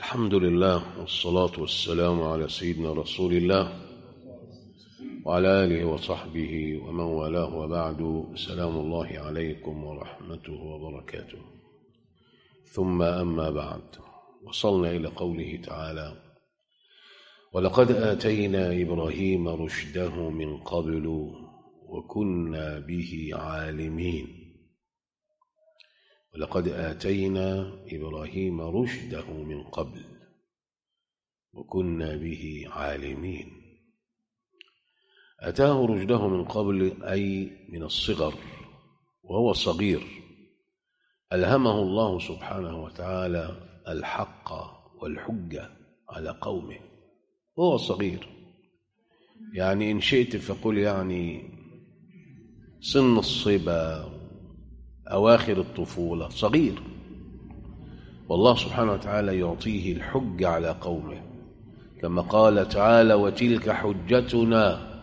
الحمد لله والصلاة والسلام على سيدنا رسول الله وعلى آله وصحبه ومن والاه وبعد سلام الله عليكم ورحمته وبركاته ثم أما بعد وصلنا إلى قوله تعالى ولقد آتينا إبراهيم رشده من قبل وكنا به عالمين ولقد آتينا إبراهيم رشده من قبل وكنا به عالمين أتاه رشده من قبل أي من الصغر وهو صغير ألهمه الله سبحانه وتعالى الحق والحجة على قومه وهو صغير يعني إن شئت فقل يعني سن الصبا أواخر الطفولة صغير والله سبحانه وتعالى يعطيه الحج على قومه كما قال تعالى وتلك حجتنا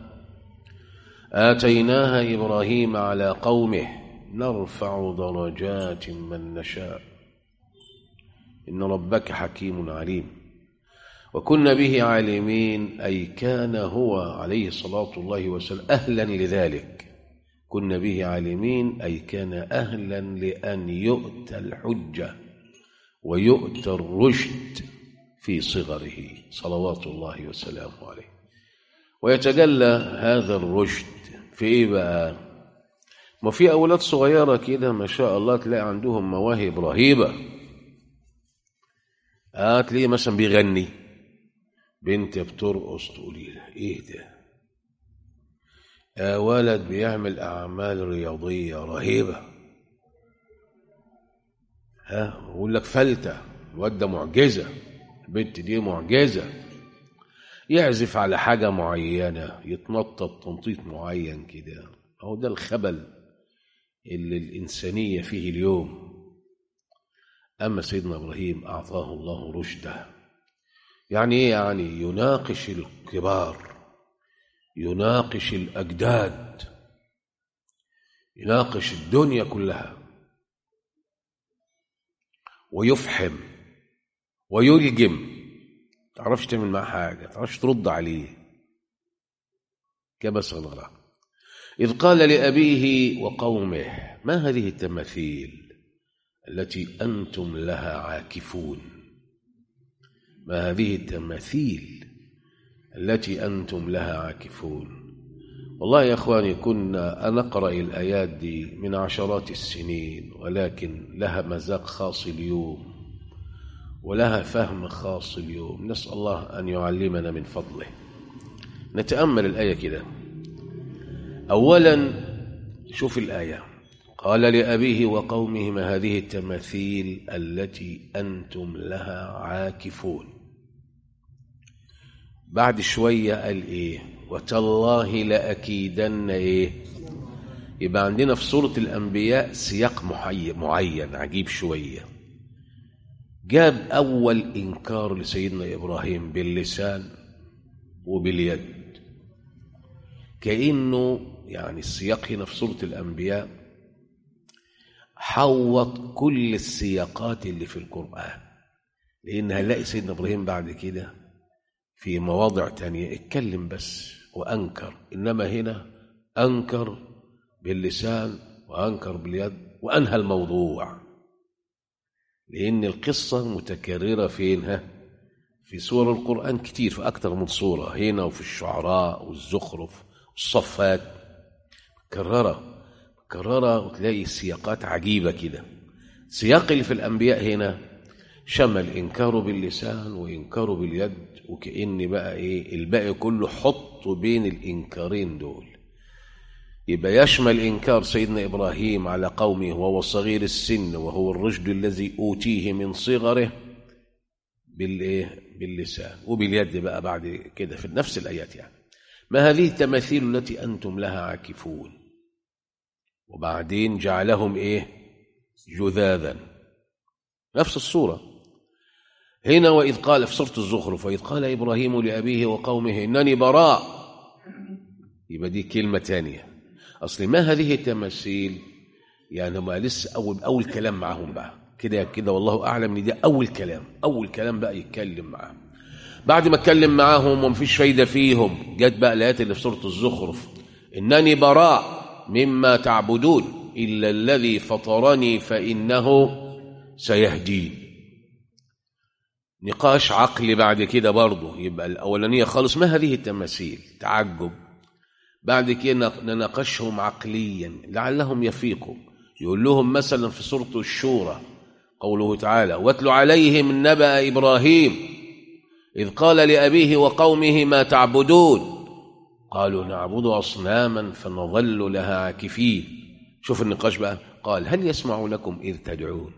آتيناها إبراهيم على قومه نرفع درجات من نشاء إن ربك حكيم عليم وكنا به عالمين أي كان هو عليه الصلاة الله وسلم أهلا لذلك كنا به عالمين أي كان أهلا لأن يؤتى الحجة ويؤتى الرشد في صغره صلوات الله وسلامه عليه ويتجلى هذا الرشد في إيه بقى ما في أولاد صغيرة كده ما شاء الله تلاقي عندهم مواهب رهيبة آه تلاقيه مثلا بيغني بنت بترقص تقولي له ايه ده آه ولد بيعمل أعمال رياضية رهيبة ها يقول لك فلتة الواد ده معجزة البنت دي معجزة يعزف على حاجة معينة يتنطط تنطيط معين كده هو ده الخبل اللي الإنسانية فيه اليوم أما سيدنا إبراهيم أعطاه الله رشده يعني إيه يعني يناقش الكبار يناقش الأجداد يناقش الدنيا كلها ويفحم ويلجم تعرفش تعمل معاه حاجة تعرفش ترد عليه كما صغر إذ قال لأبيه وقومه ما هذه التماثيل التي أنتم لها عاكفون ما هذه التماثيل التي أنتم لها عاكفون والله يا أخواني كنا نقرأ الآيات دي من عشرات السنين ولكن لها مذاق خاص اليوم ولها فهم خاص اليوم نسأل الله أن يعلمنا من فضله نتأمل الآية كده أولا شوف الآية قال لأبيه وقومه ما هذه التماثيل التي أنتم لها عاكفون بعد شوية قال إيه وتالله لأكيدن إيه يبقى عندنا في سورة الأنبياء سياق معين عجيب شوية جاب أول إنكار لسيدنا إبراهيم باللسان وباليد كأنه يعني السياق هنا في سورة الأنبياء حوط كل السياقات اللي في القرآن لأن هنلاقي سيدنا إبراهيم بعد كده في مواضع تانية اتكلم بس وأنكر إنما هنا أنكر باللسان وأنكر باليد وأنهى الموضوع لأن القصة متكررة فينها في سور القرآن كتير في أكثر من صورة هنا وفي الشعراء والزخرف والصفات مكررة مكررة وتلاقي سياقات عجيبة كده السياق اللي في الأنبياء هنا شمل إنكاره باللسان وإنكاره باليد وكأن بقى إيه الباقي كله حط بين الإنكارين دول يبقى يشمل إنكار سيدنا إبراهيم على قومه وهو صغير السن وهو الرشد الذي أوتيه من صغره بالإيه باللسان وباليد بقى بعد كده في نفس الآيات يعني ما هذه التماثيل التي أنتم لها عاكفون وبعدين جعلهم إيه جذاذا نفس الصورة هنا وإذ قال في سورة الزخرف وإذ قال إبراهيم لأبيه وقومه إنني براء يبقى دي كلمة تانية أصل ما هذه التماثيل يعني ما لسه أول أول كلام معهم بقى كده كده والله اعلم ان ده اول كلام اول كلام بقى يتكلم معاهم بعد ما اتكلم معاهم ومفيش فايده فيهم جت بقى الايات اللي في سوره الزخرف انني براء مما تعبدون الا الذي فطرني فانه سيهدين نقاش عقلي بعد كده برضه يبقى الاولانيه خالص ما هذه التماثيل تعجب بعد كده نناقشهم عقليا لعلهم يفيقوا يقول لهم مثلا في سوره الشورى قوله تعالى واتل عليهم نبأ إبراهيم إذ قال لأبيه وقومه ما تعبدون قالوا نعبد أصناما فنظل لها عاكفين شوف النقاش بقى قال هل يسمعونكم إذ تدعون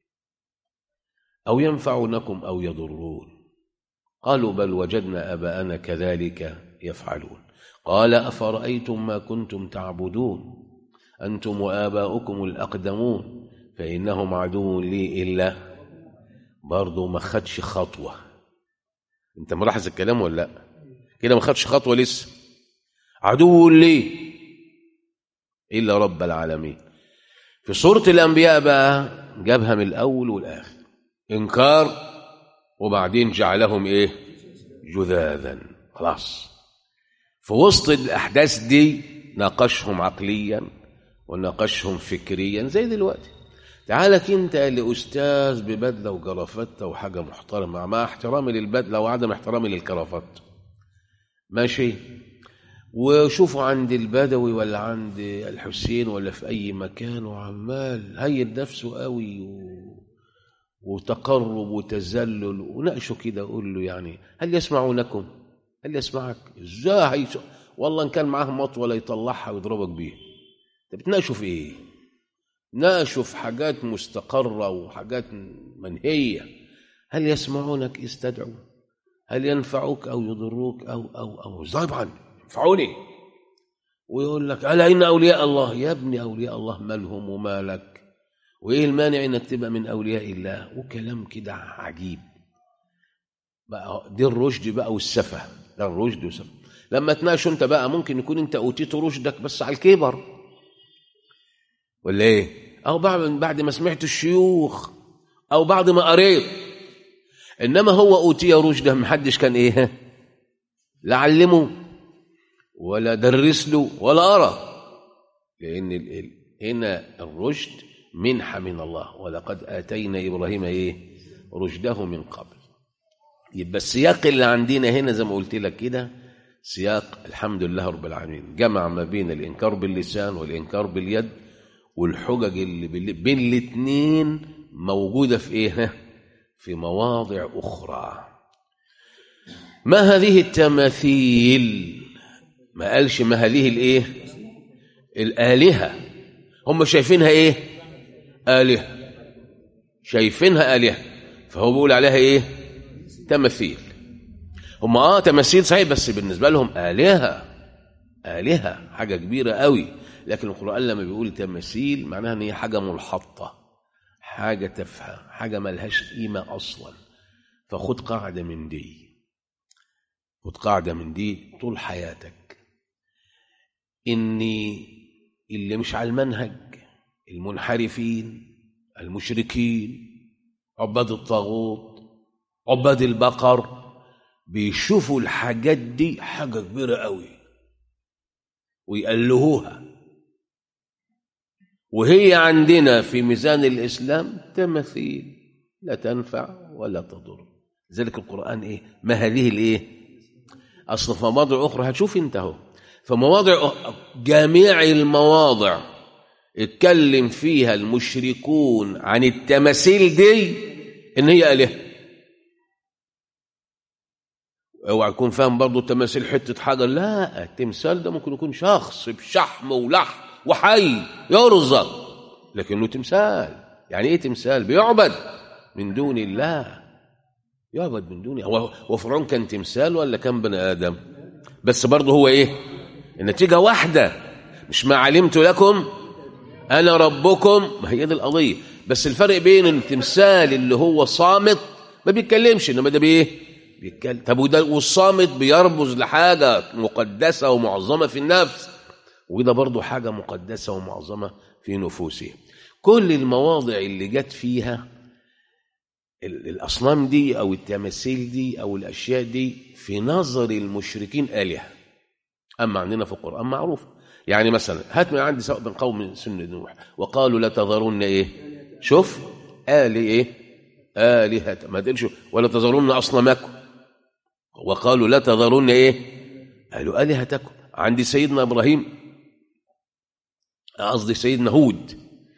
أو ينفعونكم أو يضرون قالوا بل وجدنا أباءنا كذلك يفعلون قال أفرأيتم ما كنتم تعبدون أنتم وآباؤكم الأقدمون فإنهم عدو لي إلا برضه ما خدش خطوة أنت ملاحظ الكلام ولا لا كده ما خدش خطوة لسه عدو لي إلا رب العالمين في سورة الأنبياء بقى جابها من الأول والآخر إنكار وبعدين جعلهم إيه جذاذا خلاص في وسط الأحداث دي ناقشهم عقليا وناقشهم فكريا زي دلوقتي تعالك انت لاستاذ ببدله وجرافته وحاجه محترمه مع احترامي للبدله وعدم احترامي للكرافته ماشي وشوفوا عند البدوي ولا عند الحسين ولا في اي مكان وعمال هيد نفسه قوي و... وتقرب وتذلل وناقشه كده قول له يعني هل يسمعونكم هل يسمعك ازاي هيش... والله ان كان معاه مطوله يطلعها ويضربك بيها انت بتناقشوا في ايه ناقشوا في حاجات مستقرة وحاجات منهية هل يسمعونك استدعوا هل ينفعوك أو يضروك أو أو أو طبعا ينفعوني ويقول لك ألا إن أولياء الله يا ابني أولياء الله مالهم ومالك وإيه المانع إنك تبقى من أولياء الله وكلام كده عجيب بقى دي الرشد بقى والسفة ده الرشد والسفة لما تناقشوا انت بقى ممكن يكون انت اوتيت رشدك بس على الكبر ولا ايه او بعد بعد ما سمعت الشيوخ او بعد ما قريت انما هو اوتي رشده محدش كان ايه لا علمه ولا درس له ولا قرا لان ال- ال- هنا الرشد منحه من الله ولقد اتينا ابراهيم ايه رشده من قبل يبقى السياق اللي عندنا هنا زي ما قلت لك كده سياق الحمد لله رب العالمين جمع ما بين الانكار باللسان والانكار باليد والحجج اللي بال- بين الاثنين موجوده في ايه في مواضع اخرى ما هذه التماثيل ما قالش ما هذه الايه الالهه هم شايفينها ايه الهه شايفينها الهه فهو بيقول عليها ايه تماثيل هم اه تماثيل صحيح بس بالنسبه لهم الهه الهه حاجه كبيره قوي لكن القران لما بيقول تماثيل معناها ان هي حاجه ملحطه حاجه تافهه حاجه ملهاش قيمه اصلا فخد قاعده من دي خد قاعده من دي طول حياتك اني اللي مش على المنهج المنحرفين المشركين عباد الطاغوت عباد البقر بيشوفوا الحاجات دي حاجه كبيره قوي ويألهوها وهي عندنا في ميزان الإسلام تماثيل لا تنفع ولا تضر ذلك القرآن إيه ما هذه الإيه أصل في مواضع أخرى هتشوف أنت أهو في مواضع أخ- جميع المواضع اتكلم فيها المشركون عن التماثيل دي إن هي آلهة اوعى تكون فاهم برضه التماثيل حته حجر لا التمثال ده ممكن يكون شخص بشحم ولحم وحي يرزق لكنه تمثال يعني ايه تمثال بيعبد من دون الله يعبد من دون هو هو فرعون كان تمثال ولا كان بني ادم بس برضه هو ايه النتيجه واحده مش ما علمت لكم انا ربكم ما هي دي القضيه بس الفرق بين التمثال اللي هو صامت ما بيتكلمش انما ده بايه بيتكلم طب وده والصامت بيرمز لحاجه مقدسه ومعظمه في النفس وده برضه حاجه مقدسه ومعظمه في نفوسهم كل المواضع اللي جت فيها ال- الأصنام دي أو التماثيل دي أو الأشياء دي في نظر المشركين آلهة أما عندنا في القرآن معروف يعني مثلا هات من عندي سواء من قوم سنة نوح وقالوا لا تذرون إيه شوف آل إيه آلهة ما تقولش ولا تذرون أصنامكم وقالوا لا تذرون إيه قالوا آلهتكم عندي سيدنا إبراهيم قصدي سيدنا هود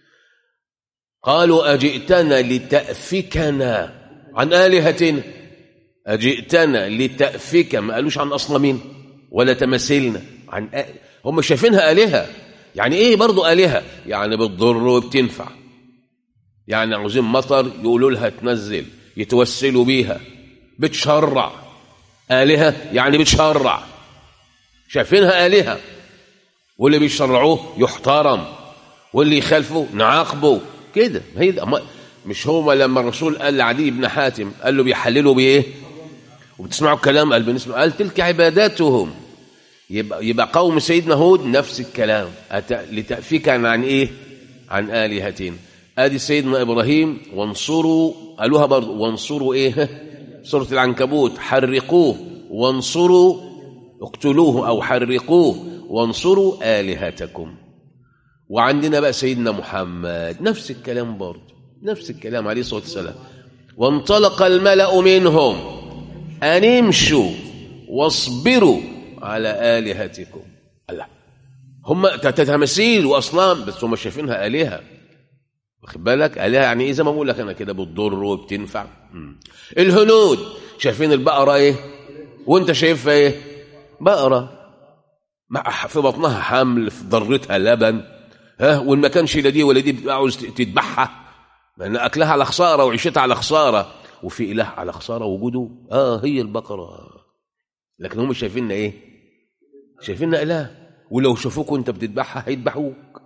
قالوا أجئتنا لتأفكنا عن آلهتنا أجئتنا لتأفك ما قالوش عن أصنامين ولا تماثيلنا عن آ... هم شايفينها آلهة يعني إيه برضو آلهة يعني بتضر وبتنفع يعني عاوزين مطر يقولوا لها تنزل يتوسلوا بيها بتشرع آلهة يعني بتشرع شايفينها آلهة واللي بيشرعوه يحترم واللي يخالفه نعاقبه كده هي ده ما- مش هو لما الرسول قال لعدي بن حاتم قال له بيحللوا بايه وبتسمعوا الكلام قال بنسمع قال تلك عباداتهم يبقى يبقى قوم سيدنا هود نفس الكلام أت... لتأفيك عن عن ايه عن آلهتين ادي سيدنا ابراهيم وانصروا قالوها برضه وانصروا ايه سورة العنكبوت حرقوه وانصروا اقتلوه او حرقوه وانصروا آلهتكم وعندنا بقى سيدنا محمد نفس الكلام برضه نفس الكلام عليه الصلاة والسلام وانطلق الملأ منهم أن امشوا واصبروا على آلهتكم الله هم تماثيل وأصنام بس هم شايفينها آلهة واخد بالك آلهة يعني إيه زي ما بقول لك أنا كده بتضر وبتنفع مم. الهنود شايفين البقرة إيه وأنت شايفها إيه بقرة مع في بطنها حمل في ضرتها لبن ها وان ما كانش لا دي ولا دي بتبقى عاوز تذبحها لان اكلها على خساره وعيشتها على خساره وفي اله على خساره وجوده اه هي البقره لكن هم شايفيننا ايه شايفيننا اله ولو شافوك وانت بتذبحها هيذبحوك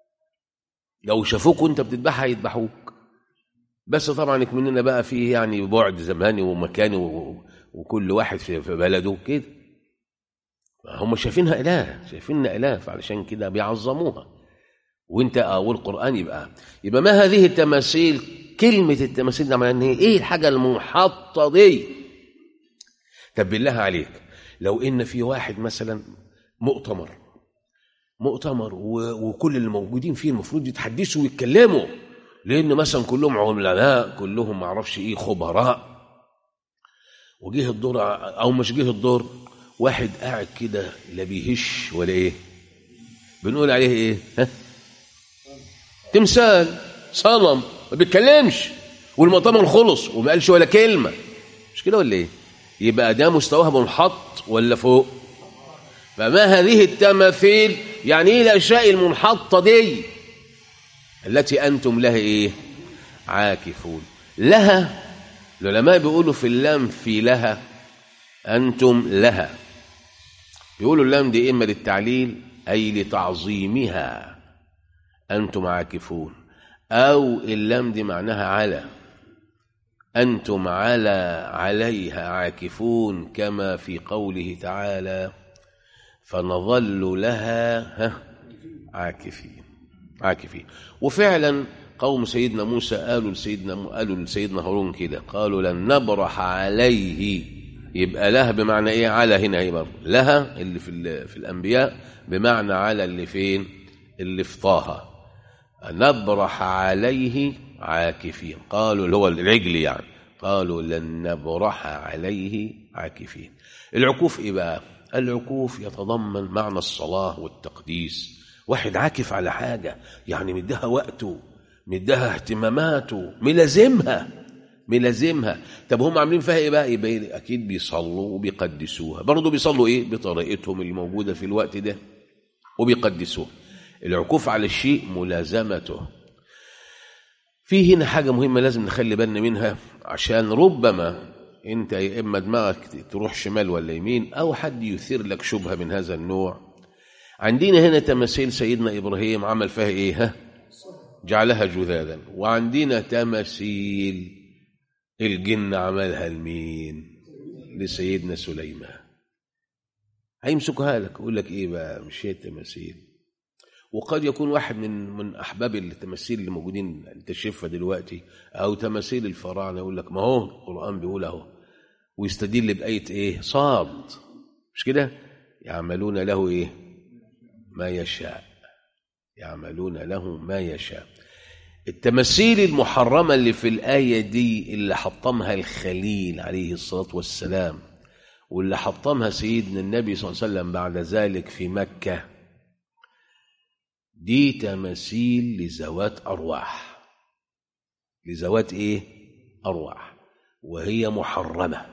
لو شافوك وانت بتذبحها هيذبحوك بس طبعا مننا بقى فيه يعني بعد زماني ومكاني و- وكل واحد في في بلده كده هم شايفينها اله شايفيننا اله فعلشان كده بيعظموها وانت او القران يبقى يبقى ما هذه التماثيل كلمه التماثيل ده معناها ان هي ايه الحاجه المنحطه دي طب بالله عليك لو ان في واحد مثلا مؤتمر مؤتمر و- وكل اللي موجودين فيه المفروض يتحدثوا ويتكلموا لان مثلا كلهم عملاء كلهم معرفش ايه خبراء وجه الدور او مش جه الدور واحد قاعد كده لا بيهش ولا ايه بنقول عليه ايه ها تمثال صنم ما بيتكلمش والمؤتمر خلص وما قالش ولا كلمه مش كده ولا ايه يبقى ده مستواها منحط ولا فوق فما هذه التماثيل يعني ايه الاشياء المنحطه دي التي انتم لها ايه عاكفون لها العلماء بيقولوا في اللام في لها أنتم لها بيقولوا اللام دي إما للتعليل أي لتعظيمها أنتم عاكفون أو اللام دي معناها على أنتم على عليها عاكفون كما في قوله تعالى فنظل لها ها عاكفين عاكفين وفعلا قوم سيدنا موسى قالوا لسيدنا قالوا لسيدنا هارون كده قالوا لن نبرح عليه يبقى لها بمعنى ايه على هنا هي برضه لها اللي في ال- في الانبياء بمعنى على اللي فين اللي في طه نبرح عليه عاكفين قالوا اللي هو العجل يعني قالوا لن نبرح عليه عاكفين العكوف ايه بقى العكوف يتضمن معنى الصلاة والتقديس واحد عاكف على حاجة يعني مديها وقته مديها اهتماماته ملازمها ملازمها طب هم عاملين فيها ايه بقى يبقى اكيد بيصلوا وبيقدسوها برضه بيصلوا ايه بطريقتهم اللي موجوده في الوقت ده وبيقدسوه العكوف على الشيء ملازمته في هنا حاجة مهمة لازم نخلي بالنا منها عشان ربما انت يا اما دماغك تروح شمال ولا يمين او حد يثير لك شبهة من هذا النوع عندنا هنا تماثيل سيدنا ابراهيم عمل فيها ايه ها جعلها جذاذا وعندنا تماثيل الجن عملها لمين لسيدنا سليمان هيمسكها لك يقول لك ايه بقى مش هي التماثيل وقد يكون واحد من من احباب التماثيل اللي موجودين انت شايفها دلوقتي او تماثيل الفراعنه يقول لك ما هو القران بيقول اهو ويستدل بايه ايه صاد مش كده يعملون له ايه ما يشاء يعملون له ما يشاء التماثيل المحرمة اللي في الآية دي اللي حطمها الخليل عليه الصلاة والسلام واللي حطمها سيدنا النبي صلى الله عليه وسلم بعد ذلك في مكة دي تماثيل لذوات أرواح لذوات إيه؟ أرواح وهي محرمة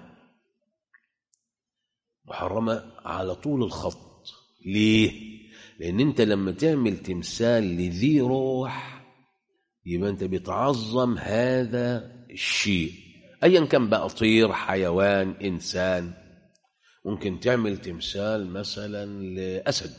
محرمة على طول الخط ليه؟ لأن أنت لما تعمل تمثال لذي روح يبقى أنت بتعظم هذا الشيء أيا كان بقى طير حيوان إنسان ممكن تعمل تمثال مثلا لأسد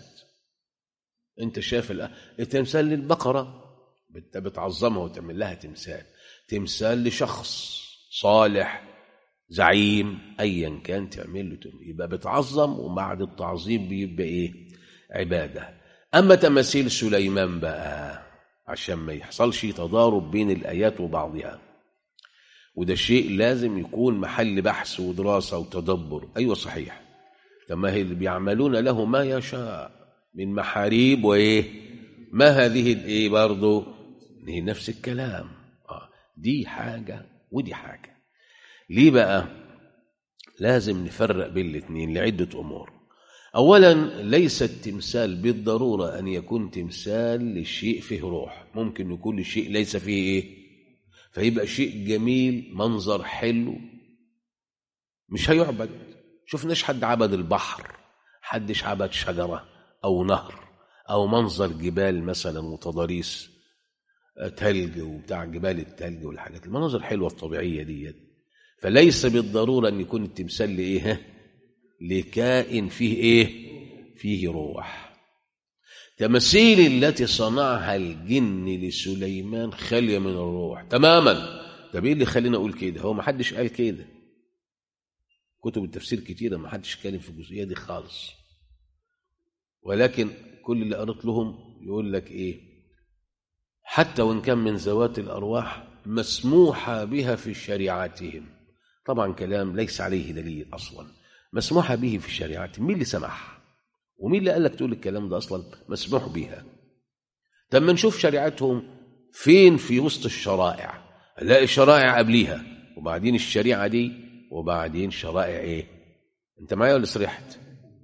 أنت شايف التمثال للبقرة أنت بتعظمها وتعمل لها تمثال تمثال لشخص صالح زعيم ايا كان تعمل له يبقى بتعظم وبعد التعظيم بيبقى ايه عباده اما تماثيل سليمان بقى عشان ما يحصلش تضارب بين الايات وبعضها وده شيء لازم يكون محل بحث ودراسه وتدبر ايوه صحيح كما هي اللي بيعملون له ما يشاء من محاريب وايه ما هذه الايه برضه هي نفس الكلام آه. دي حاجه ودي حاجه ليه بقى لازم نفرق بين الاثنين لعدة أمور أولا ليس التمثال بالضرورة أن يكون تمثال لشيء فيه روح ممكن يكون لشيء ليس فيه إيه فيبقى شيء جميل منظر حلو مش هيعبد شفناش حد عبد البحر حدش عبد شجرة أو نهر أو منظر جبال مثلا وتضاريس تلج وبتاع جبال التلج والحاجات المناظر الحلوة الطبيعية ديت فليس بالضرورة أن يكون التمثال لإيه لكائن فيه إيه فيه روح تماثيل التي صنعها الجن لسليمان خالية من الروح تماما طب ايه اللي خلينا اقول كده هو ما حدش قال كده كتب التفسير كتيرة ما حدش اتكلم في الجزئية دي خالص ولكن كل اللي قرأت لهم يقول لك ايه حتى وان كان من ذوات الارواح مسموحة بها في شريعتهم طبعا كلام ليس عليه دليل اصلا مسموح به في شريعتهم مين اللي سمح ومين اللي قال لك تقول الكلام ده اصلا مسموح بها طب ما نشوف شريعتهم فين في وسط الشرائع نلاقي شرائع قبليها وبعدين الشريعه دي وبعدين شرائع ايه انت معايا ولا سرحت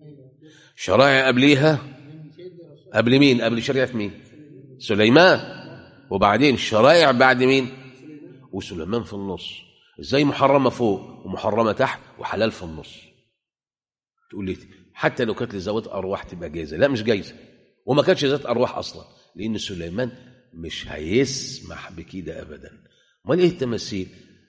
شرائع قبليها قبل مين قبل شريعه مين سليمان وبعدين الشرائع بعد مين وسليمان في النص ازاي محرمه فوق ومحرمه تحت وحلال في النص تقول لي حتى لو كانت لذوات ارواح تبقى جايزه لا مش جايزه وما كانتش ذات ارواح اصلا لان سليمان مش هيسمح بكده ابدا امال ايه التماثيل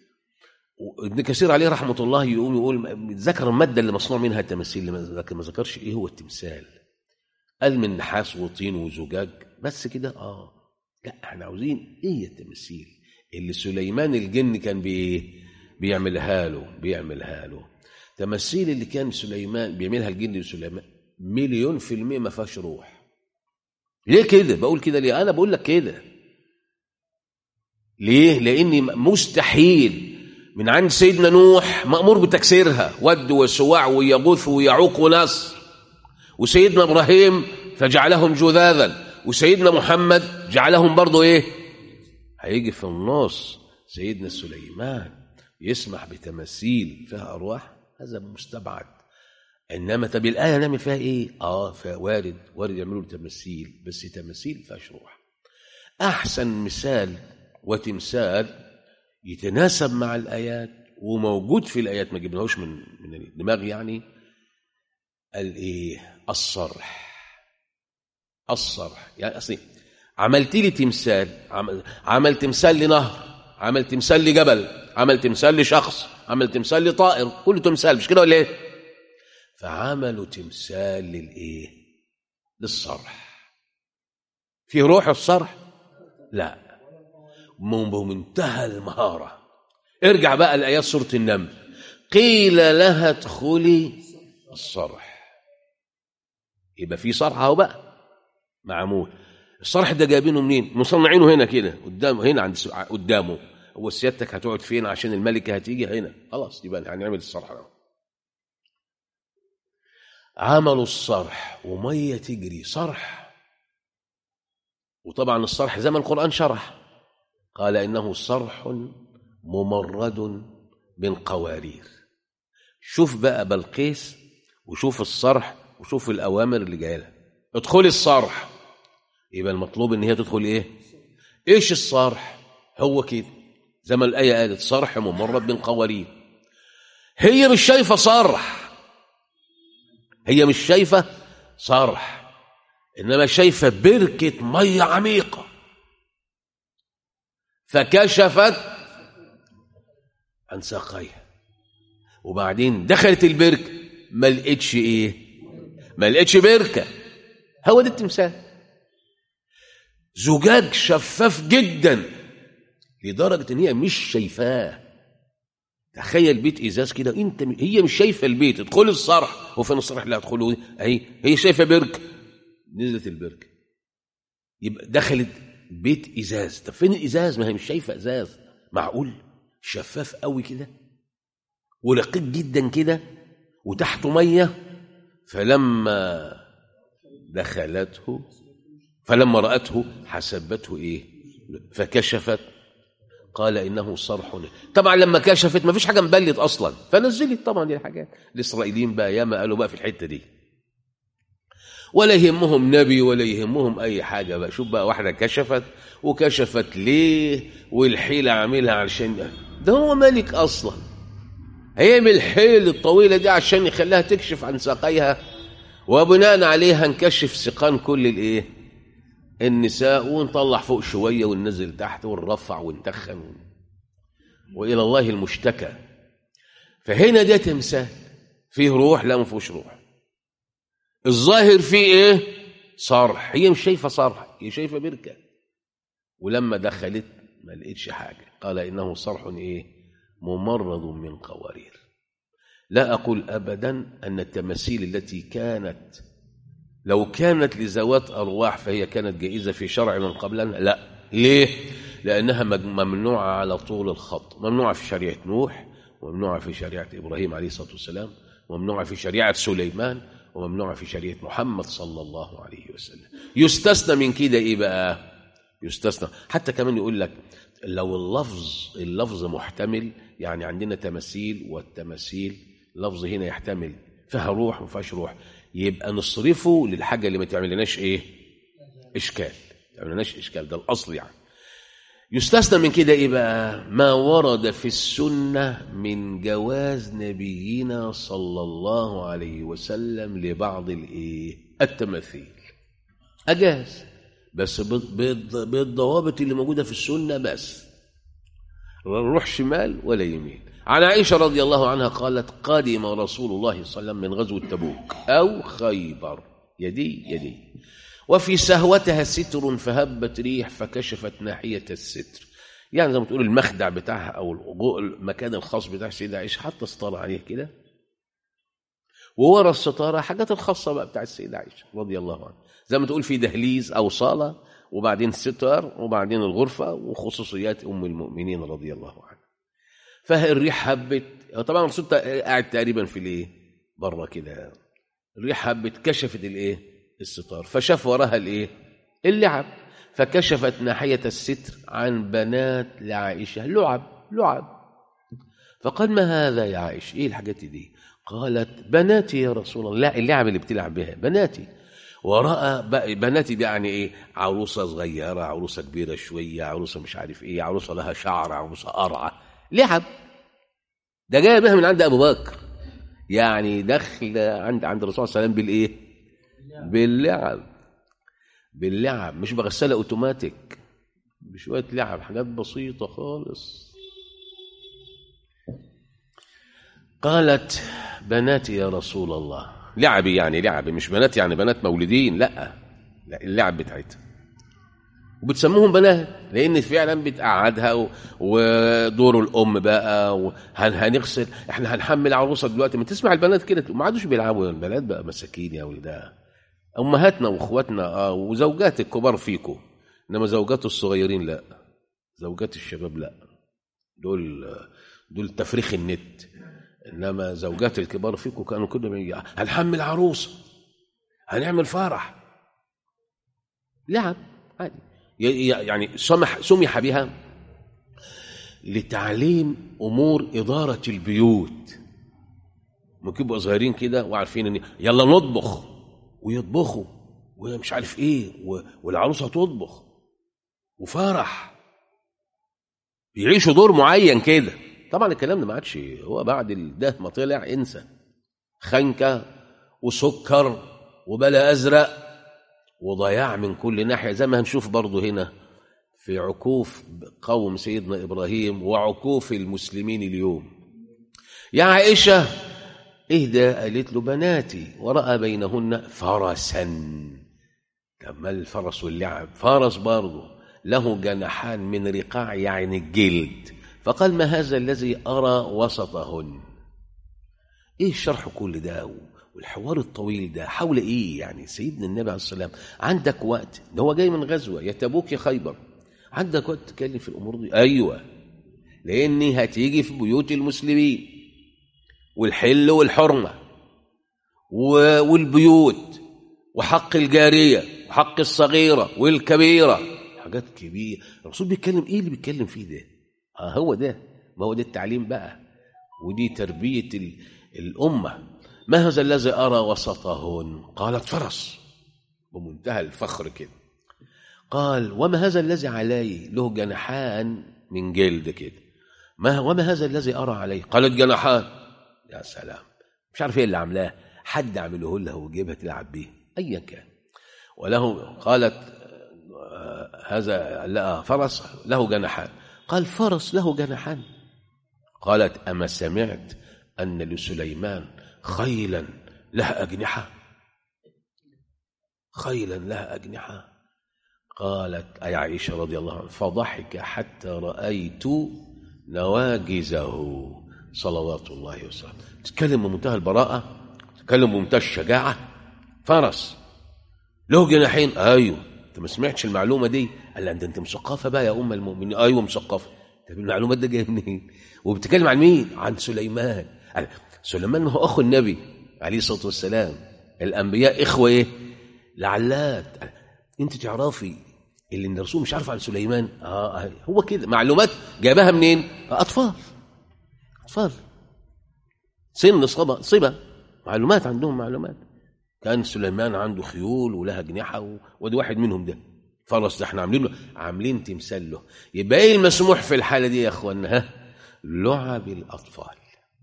ابن كثير عليه رحمه الله يقول يقول ذكر الماده اللي مصنوع منها التماثيل لكن ما ذكرش ايه هو التمثال قال من نحاس وطين وزجاج بس كده اه لا احنا عاوزين ايه التماثيل اللي سليمان الجن كان بايه بيعملها له بيعملها له تماثيل اللي كان سليمان بيعملها الجن لسليمان مليون في المية ما فيهاش روح ليه كده بقول كده ليه انا بقول لك كده ليه لاني مستحيل من عند سيدنا نوح مأمور بتكسيرها ود وسواع ويغوث ويعوق ونصر وسيدنا ابراهيم فجعلهم جذاذا وسيدنا محمد جعلهم برضو ايه هيجي في النص سيدنا سليمان يسمح بتماثيل فيها ارواح هذا مستبعد انما طب الايه نعمل فيها ايه اه وارد وارد يعملوا تماثيل بس تماثيل فيهاش روح احسن مثال وتمثال يتناسب مع الايات وموجود في الايات ما جبناهوش من من الدماغ يعني الايه الصرح الصرح يعني اصلي عملت لي تمثال عمل تمثال لنهر عمل تمثال لجبل عمل تمثال لشخص عمل تمثال لطائر كله تمثال مش كده ولا ايه فعملوا تمثال للايه للصرح في روح الصرح لا بمنتهى المهاره ارجع بقى لايات سوره النمل قيل لها ادخلي الصرح يبقى في صرح اهو بقى معمول الصرح ده جايبينه منين مصنعينه هنا كده قدام هنا عند قدامه هو سيادتك هتقعد فين عشان الملكه هتيجي هنا خلاص يبقى هنعمل الصرح ده عملوا الصرح وميه تجري صرح وطبعا الصرح زي ما القران شرح قال انه صرح ممرد من قوارير شوف بقى بلقيس وشوف الصرح وشوف الاوامر اللي جايه لها ادخلي الصرح يبقى المطلوب ان هي تدخل ايه ايش الصرح هو كده زي ما الايه قالت صرح ممرد من قوارير هي مش شايفه صرح هي مش شايفه صرح انما شايفه بركه ميه عميقه فكشفت عن ساقيها وبعدين دخلت البركه ما لقيتش ايه ما لقيتش بركه هو ده التمثال زجاج شفاف جدا لدرجه ان هي مش شايفاه تخيل بيت ازاز كده انت هي مش شايفه البيت ادخل الصرح وفين الصرح اللي هتدخله اهي هي شايفه بركه نزلت البركه يبقى دخلت بيت ازاز طب فين الازاز ما هي مش شايفه ازاز معقول شفاف قوي كده ورقيق جدا كده وتحته ميه فلما دخلته فلما رأته حسبته ايه فكشفت قال انه صرح طبعا لما كشفت ما فيش حاجه مبلت اصلا فنزلت طبعا دي الحاجات الاسرائيليين بقى ياما قالوا بقى في الحته دي ولا يهمهم نبي ولا يهمهم اي حاجه بقى شوف بقى واحده كشفت وكشفت ليه والحيله عاملها علشان ده هو ملك اصلا هيعمل الحيل الطويله دي عشان يخليها تكشف عن ساقيها وبناء عليها نكشف سقان كل الايه النساء ونطلع فوق شويه وننزل تحت ونرفع ونتخن والى الله المشتكى فهنا ده تمثال فيه روح لا ما فيهوش روح الظاهر فيه ايه صرح هي مش شايفه صرح هي شايفه بركه ولما دخلت ما لقيتش حاجه قال انه صرح ايه ممرض من قوارير لا اقول ابدا ان التماثيل التي كانت لو كانت لذوات ارواح فهي كانت جائزه في شرع من قبلنا لا ليه لانها ممنوعه على طول الخط ممنوعه في شريعه نوح وممنوعه في شريعه ابراهيم عليه الصلاه والسلام وممنوعه في شريعه سليمان وممنوعه في شريعه محمد صلى الله عليه وسلم يستثنى من كده ايه بقى يستثنى حتى كمان يقول لك لو اللفظ اللفظ محتمل يعني عندنا تماثيل والتماثيل لفظ هنا يحتمل فيها روح وما فيهاش روح يبقى نصرفه للحاجه اللي ما تعملناش ايه اشكال ما تعملناش اشكال ده الاصل يعني يستثنى من كده ايه بقى ما ورد في السنه من جواز نبينا صلى الله عليه وسلم لبعض الايه التماثيل اجاز بس بالضوابط اللي موجوده في السنه بس روح شمال ولا يمين عن عائشه رضي الله عنها قالت قدم رسول الله صلى الله عليه وسلم من غزوه تبوك او خيبر يدي يدي وفي سهوتها ستر فهبت ريح فكشفت ناحيه الستر يعني زي ما تقول المخدع بتاعها او المكان الخاص بتاع سيدة عائشه حتى ستاره عليه كده وورا الستاره حاجات الخاصه بقى بتاع السيده عائشه رضي الله عنها زي ما تقول في دهليز او صاله وبعدين ستر وبعدين الغرفه وخصوصيات ام المؤمنين رضي الله عنها فالريح هبت طبعا الرسول قاعد تقريبا في الايه بره كده الريح هبت كشفت الايه الستار فشاف وراها الايه اللعب فكشفت ناحيه الستر عن بنات لعائشه لعب لعب فقال ما هذا يا عائشه ايه الحاجات دي قالت بناتي يا رسول الله لا اللعب اللي بتلعب بها بناتي وراى بناتي دي يعني ايه عروسه صغيره عروسه كبيره شويه عروسه مش عارف ايه عروسه لها شعر عروسه قرعه لعب ده جاي بها من عند ابو بكر يعني دخل عند عند الرسول صلى الله عليه وسلم بالايه باللعب باللعب مش بغساله اوتوماتيك بشويه لعب حاجات بسيطه خالص قالت بناتي يا رسول الله لعبي يعني لعبي مش بنات يعني بنات مولودين لا لا اللعب بتاعتها وبتسموهم بنات لان فعلا بتقعدها ودور الام بقى وهنغسل احنا هنحمل عروسه دلوقتي ما تسمع البنات كده ما عادوش بيلعبوا البنات بقى مساكين يا ولدها امهاتنا واخواتنا اه وزوجات الكبار فيكم انما زوجات الصغيرين لا زوجات الشباب لا دول دول تفريخ النت انما زوجات الكبار فيكم كانوا كده بيجي هنحمل عروسه هنعمل فرح لعب عادي ي- ي- يعني سمح سمح بها لتعليم امور اداره البيوت ممكن يبقوا صغيرين كده وعارفين ان يلا نطبخ ويطبخوا ومش عارف ايه و- والعروسه تطبخ وفرح بيعيشوا دور معين كده طبعا الكلام ده ما عادش هو بعد ده ما طلع انسى خنكه وسكر وبلا ازرق وضياع من كل ناحيه زي ما هنشوف برضه هنا في عكوف قوم سيدنا ابراهيم وعكوف المسلمين اليوم يا عائشه اهدى قالت له بناتي وراى بينهن فرسا كما الفرس واللعب فرس برضه له جناحان من رقاع يعني الجلد فقال ما هذا الذي ارى وسطهن ايه شرح كل ده والحوار الطويل ده حول ايه يعني سيدنا النبي عليه السلام عندك وقت ده هو جاي من غزوه يا تبوك يا خيبر عندك وقت تتكلم في الامور دي ايوه لاني هتيجي في بيوت المسلمين والحل والحرمه و- والبيوت وحق الجاريه وحق الصغيره والكبيره حاجات كبيره الرسول بيتكلم ايه اللي بيتكلم فيه ده اه هو ده ما هو ده التعليم بقى ودي تربيه ال- الامه ما هذا الذي ارى وسطهن قالت فرس بمنتهى الفخر كده قال وما هذا الذي علي له جناحان من جلد كده ما وما هذا الذي ارى عليه قالت جناحان يا سلام مش عارف ايه اللي عاملاه حد عمله لها وجيبها تلعب بيه ايا كان وله قالت آه، هذا لا فرس له جناحان قال فرس له جناحان قالت اما سمعت ان لسليمان خيلا لها اجنحه خيلا لها اجنحه قالت أي عائشة رضي الله عنها فضحك حتى رأيت نواجزه صلوات الله وسلامه تتكلم بمنتهى البراءة تتكلم بمنتهى الشجاعة فرس له جناحين أيوه أنت ما سمعتش المعلومة دي قال لها أنت أنت مثقفة بقى يا أم المؤمنين أيوه مثقفة طب المعلومات دي جاية منين وبتتكلم عن مين عن سليمان قال سليمان هو أخو النبي عليه الصلاة والسلام الأنبياء إخوة إيه لعلات انت تعرفي اللي ان الرسول مش عارف عن سليمان اه هو كده معلومات جابها منين اطفال اطفال سن صبا صبا معلومات عندهم معلومات كان سليمان عنده خيول ولها اجنحه و- ودي واحد منهم ده فرس ده احنا عاملين له عاملين تمثال له يبقى ايه المسموح في الحاله دي يا اخوانا ها لعب الاطفال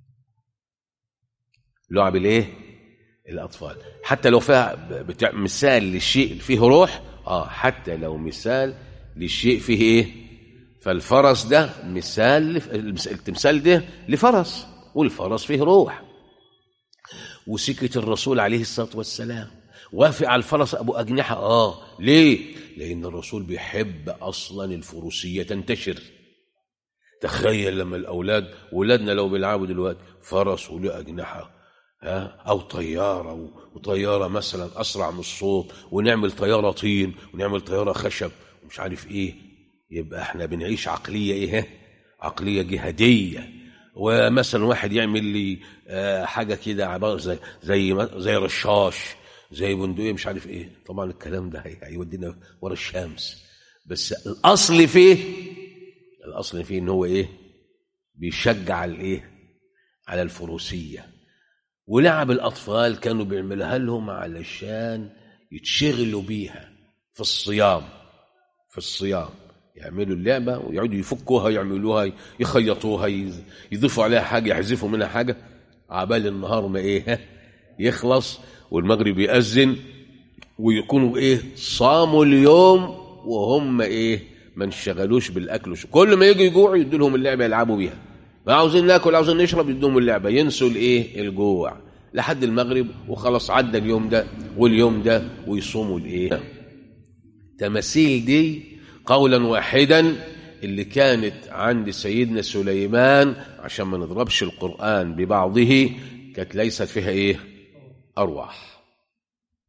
لعب الايه الاطفال حتى لو فيها بتاع مثال للشيء فيه روح اه حتى لو مثال للشيء فيه ايه فالفرس ده مثال لف- المس- التمثال ده لفرس والفرس فيه روح وسكة الرسول عليه الصلاة والسلام وافق على الفرس أبو أجنحة آه ليه؟ لأن الرسول بيحب أصلا الفروسية تنتشر تخيل لما الأولاد ولادنا لو بيلعبوا دلوقتي فرس وله أجنحة ها أو طيارة و- وطيارة مثلا أسرع من الصوت ونعمل طيارة طين ونعمل طيارة خشب ومش عارف إيه يبقى إحنا بنعيش عقلية إيه ها؟ عقلية جهادية ومثلا واحد يعمل لي آه، حاجة كده عبارة زي زي ما- زي رشاش زي بندقية مش عارف إيه طبعا الكلام ده هي- هيودينا ورا الشمس بس الأصل فيه الأصل فيه إن هو إيه بيشجع على الإيه على الفروسية ولعب الأطفال كانوا بيعملها لهم علشان يتشغلوا بيها في الصيام في الصيام يعملوا اللعبة ويقعدوا يفكوها يعملوها يخيطوها يز- يضيفوا عليها حاجة يحذفوا منها حاجة عبال النهار ما إيه يخلص والمغرب يأذن ويكونوا إيه صاموا اليوم وهم إيه ما انشغلوش بالأكل وش- كل ما يجي يجوعوا يدوا لهم اللعبة يلعبوا بيها ما عاوزين ناكل عاوزين نشرب يدوهم اللعبة ينسوا الإيه الجوع لحد المغرب وخلاص عدى اليوم ده واليوم ده ويصوموا الإيه تماثيل دي قولا واحدا اللي كانت عند سيدنا سليمان عشان ما نضربش القرآن ببعضه كانت ليست فيها ايه أرواح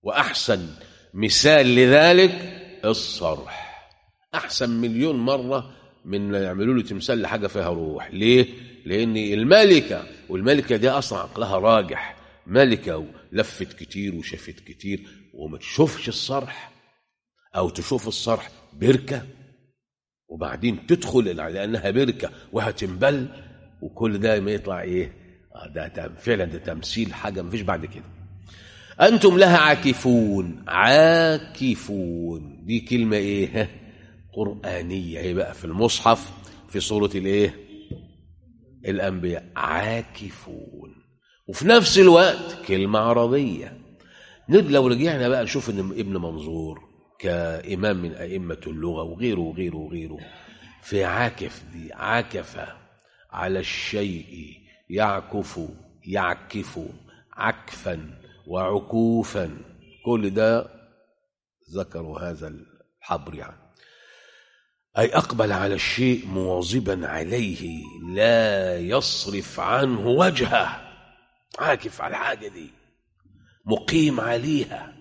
وأحسن مثال لذلك الصرح أحسن مليون مرة من يعملوا له تمثال لحاجة فيها روح ليه؟ لأن الملكة والملكة دي أصلا عقلها راجح ملكة ولفت كتير وشافت كتير وما تشوفش الصرح أو تشوف الصرح بركة وبعدين تدخل لأنها بركة وهتنبل وكل ده ما يطلع إيه؟ آه ده, ده فعلا ده تمثيل حاجة مفيش بعد كده أنتم لها عاكفون عاكفون دي كلمة إيه قرآنية هي بقى في المصحف في سورة الإيه الأنبياء عاكفون وفي نفس الوقت كلمة عربية لو رجعنا بقى نشوف إن ابن منظور كإمام من أئمة اللغة وغيره وغيره وغيره في عاكف دي عاكف على الشيء يعكف يعكف عكفا وعكوفا كل ده ذكروا هذا الحبر يعني أي أقبل على الشيء مواظبا عليه لا يصرف عنه وجهه عاكف على الحاجة دي مقيم عليها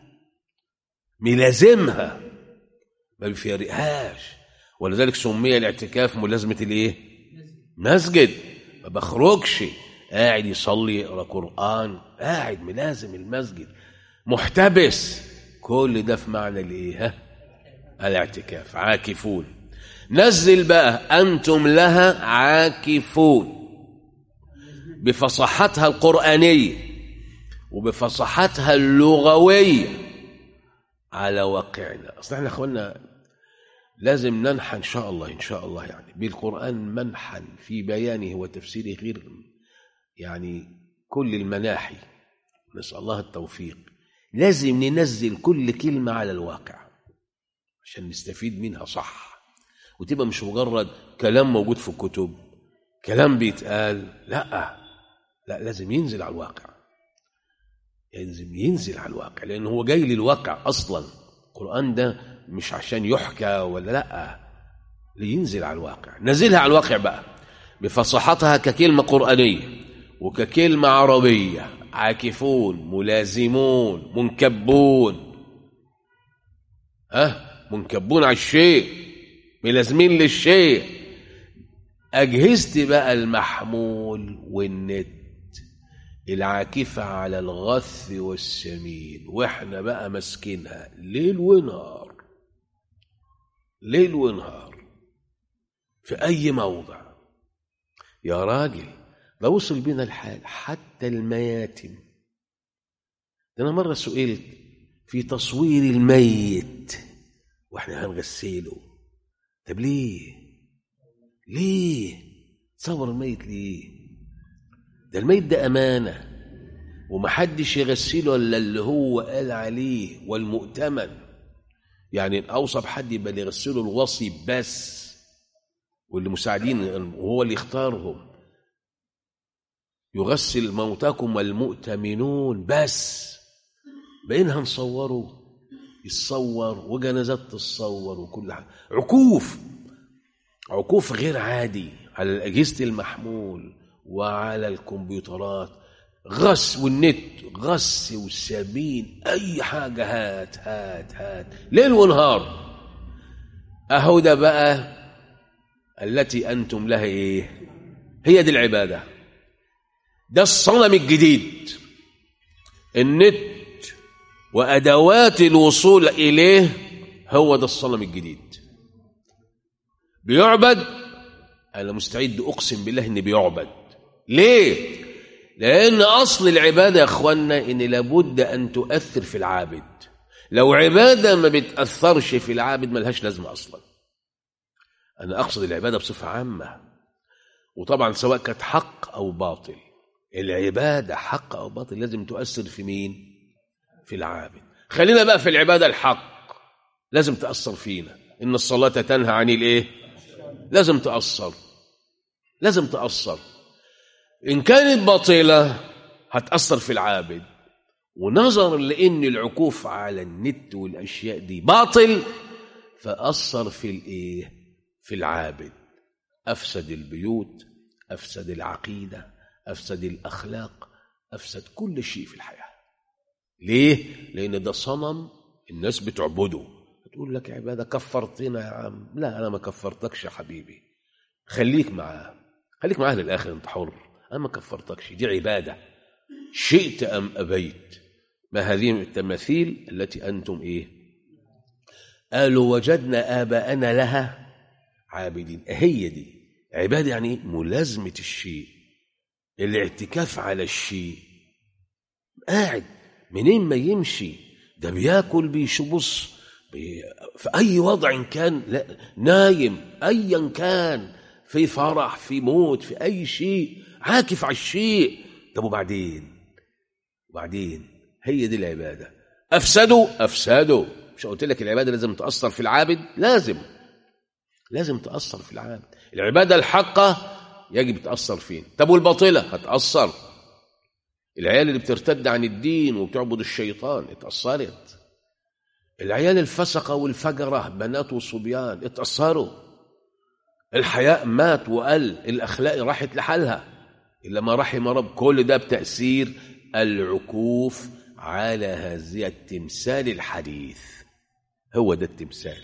ملازمها ما بيفارقهاش ولذلك سمي الاعتكاف ملازمة الايه مسجد ما بخرجش قاعد يصلي يقرا قرآن قاعد ملازم المسجد محتبس كل ده في معنى الايه ها الاعتكاف عاكفون نزل بقى أنتم لها عاكفون بفصاحتها القرآنية وبفصاحتها اللغوية على واقعنا أصلا احنا أخوانا لازم ننحى إن شاء الله إن شاء الله يعني بالقرآن منحا في بيانه وتفسيره غير يعني كل المناحي نسأل الله التوفيق لازم ننزل كل كلمة على الواقع عشان نستفيد منها صح وتبقى مش مجرد كلام موجود في الكتب كلام بيتقال لا لا لازم ينزل على الواقع لازم ينزل على الواقع لأنه هو جاي للواقع أصلا القرآن ده مش عشان يحكى ولا لا لينزل على الواقع نزلها على الواقع بقى بفصاحتها ككلمة قرآنية وككلمة عربية عاكفون ملازمون منكبون ها منكبون على الشيء ملازمين للشيء أجهزة بقى المحمول والنت العاكفة على الغث والسمين واحنا بقى ماسكينها ليل ونهار ليل ونهار في أي موضع يا راجل ده وصل بينا الحال حتى المياتم ده أنا مرة سئلت في تصوير الميت واحنا هنغسله طب ليه ليه تصور الميت ليه ده الميت ده أمانة ومحدش يغسله إلا اللي هو قال عليه والمؤتمن يعني الأوصى بحد يبقى اللي يغسله الوصي بس واللي مساعدين وهو اللي يختارهم يغسل موتاكم والمؤتمنون بس بقينا هنصوره يتصور وجنازات تتصور وكل حاجة عكوف عكوف غير عادي على أجهزة المحمول وعلى الكمبيوترات غس والنت غس والسمين أي حاجة هات هات هات ليل ونهار أهو ده بقى التي أنتم لها إيه هي دي العبادة ده الصنم الجديد النت وأدوات الوصول إليه هو ده الصنم الجديد بيعبد أنا مستعد أقسم بالله إن بيعبد ليه؟ لأن أصل العبادة يا أخوانا إن لابد أن تؤثر في العابد لو عبادة ما بتأثرش في العابد ملهاش لازمة أصلا أنا أقصد العبادة بصفة عامة وطبعا سواء كانت حق أو باطل العبادة حق أو باطل لازم تؤثر في مين؟ في العابد خلينا بقى في العبادة الحق لازم تأثر فينا إن الصلاة تنهى عن الإيه؟ لازم تأثر لازم تأثر إن كانت باطلة هتأثر في العابد ونظرا لأن العكوف على النت والأشياء دي باطل فأثر في الإيه؟ في العابد أفسد البيوت أفسد العقيدة أفسد الأخلاق أفسد كل شيء في الحياة ليه لان ده صنم الناس بتعبده تقول لك عباده كفرتنا يا عم لا انا ما كفرتكش يا حبيبي خليك معاه خليك معاه للاخر انت حر انا ما كفرتكش دي عباده شئت ام ابيت ما هذه التماثيل التي انتم ايه قالوا وجدنا اباءنا لها عابدين هي دي عباده يعني ايه ملازمه الشيء الاعتكاف على الشيء قاعد منين ما يمشي ده بياكل بيشبص بي في اي وضع كان لا نايم ايا كان في فرح في موت في اي شيء عاكف على الشيء طب وبعدين وبعدين هي دي العباده افسدوا افسدوا مش قلت لك العباده لازم تاثر في العابد لازم لازم تاثر في العابد العباده الحقه يجب تاثر فين طب والباطله هتاثر العيال اللي بترتد عن الدين وبتعبد الشيطان اتاثرت العيال الفسقه والفجره بنات وصبيان اتاثروا الحياء مات وقل الاخلاق راحت لحالها الا ما رحم رب كل ده بتاثير العكوف على هذه التمثال الحديث هو ده التمثال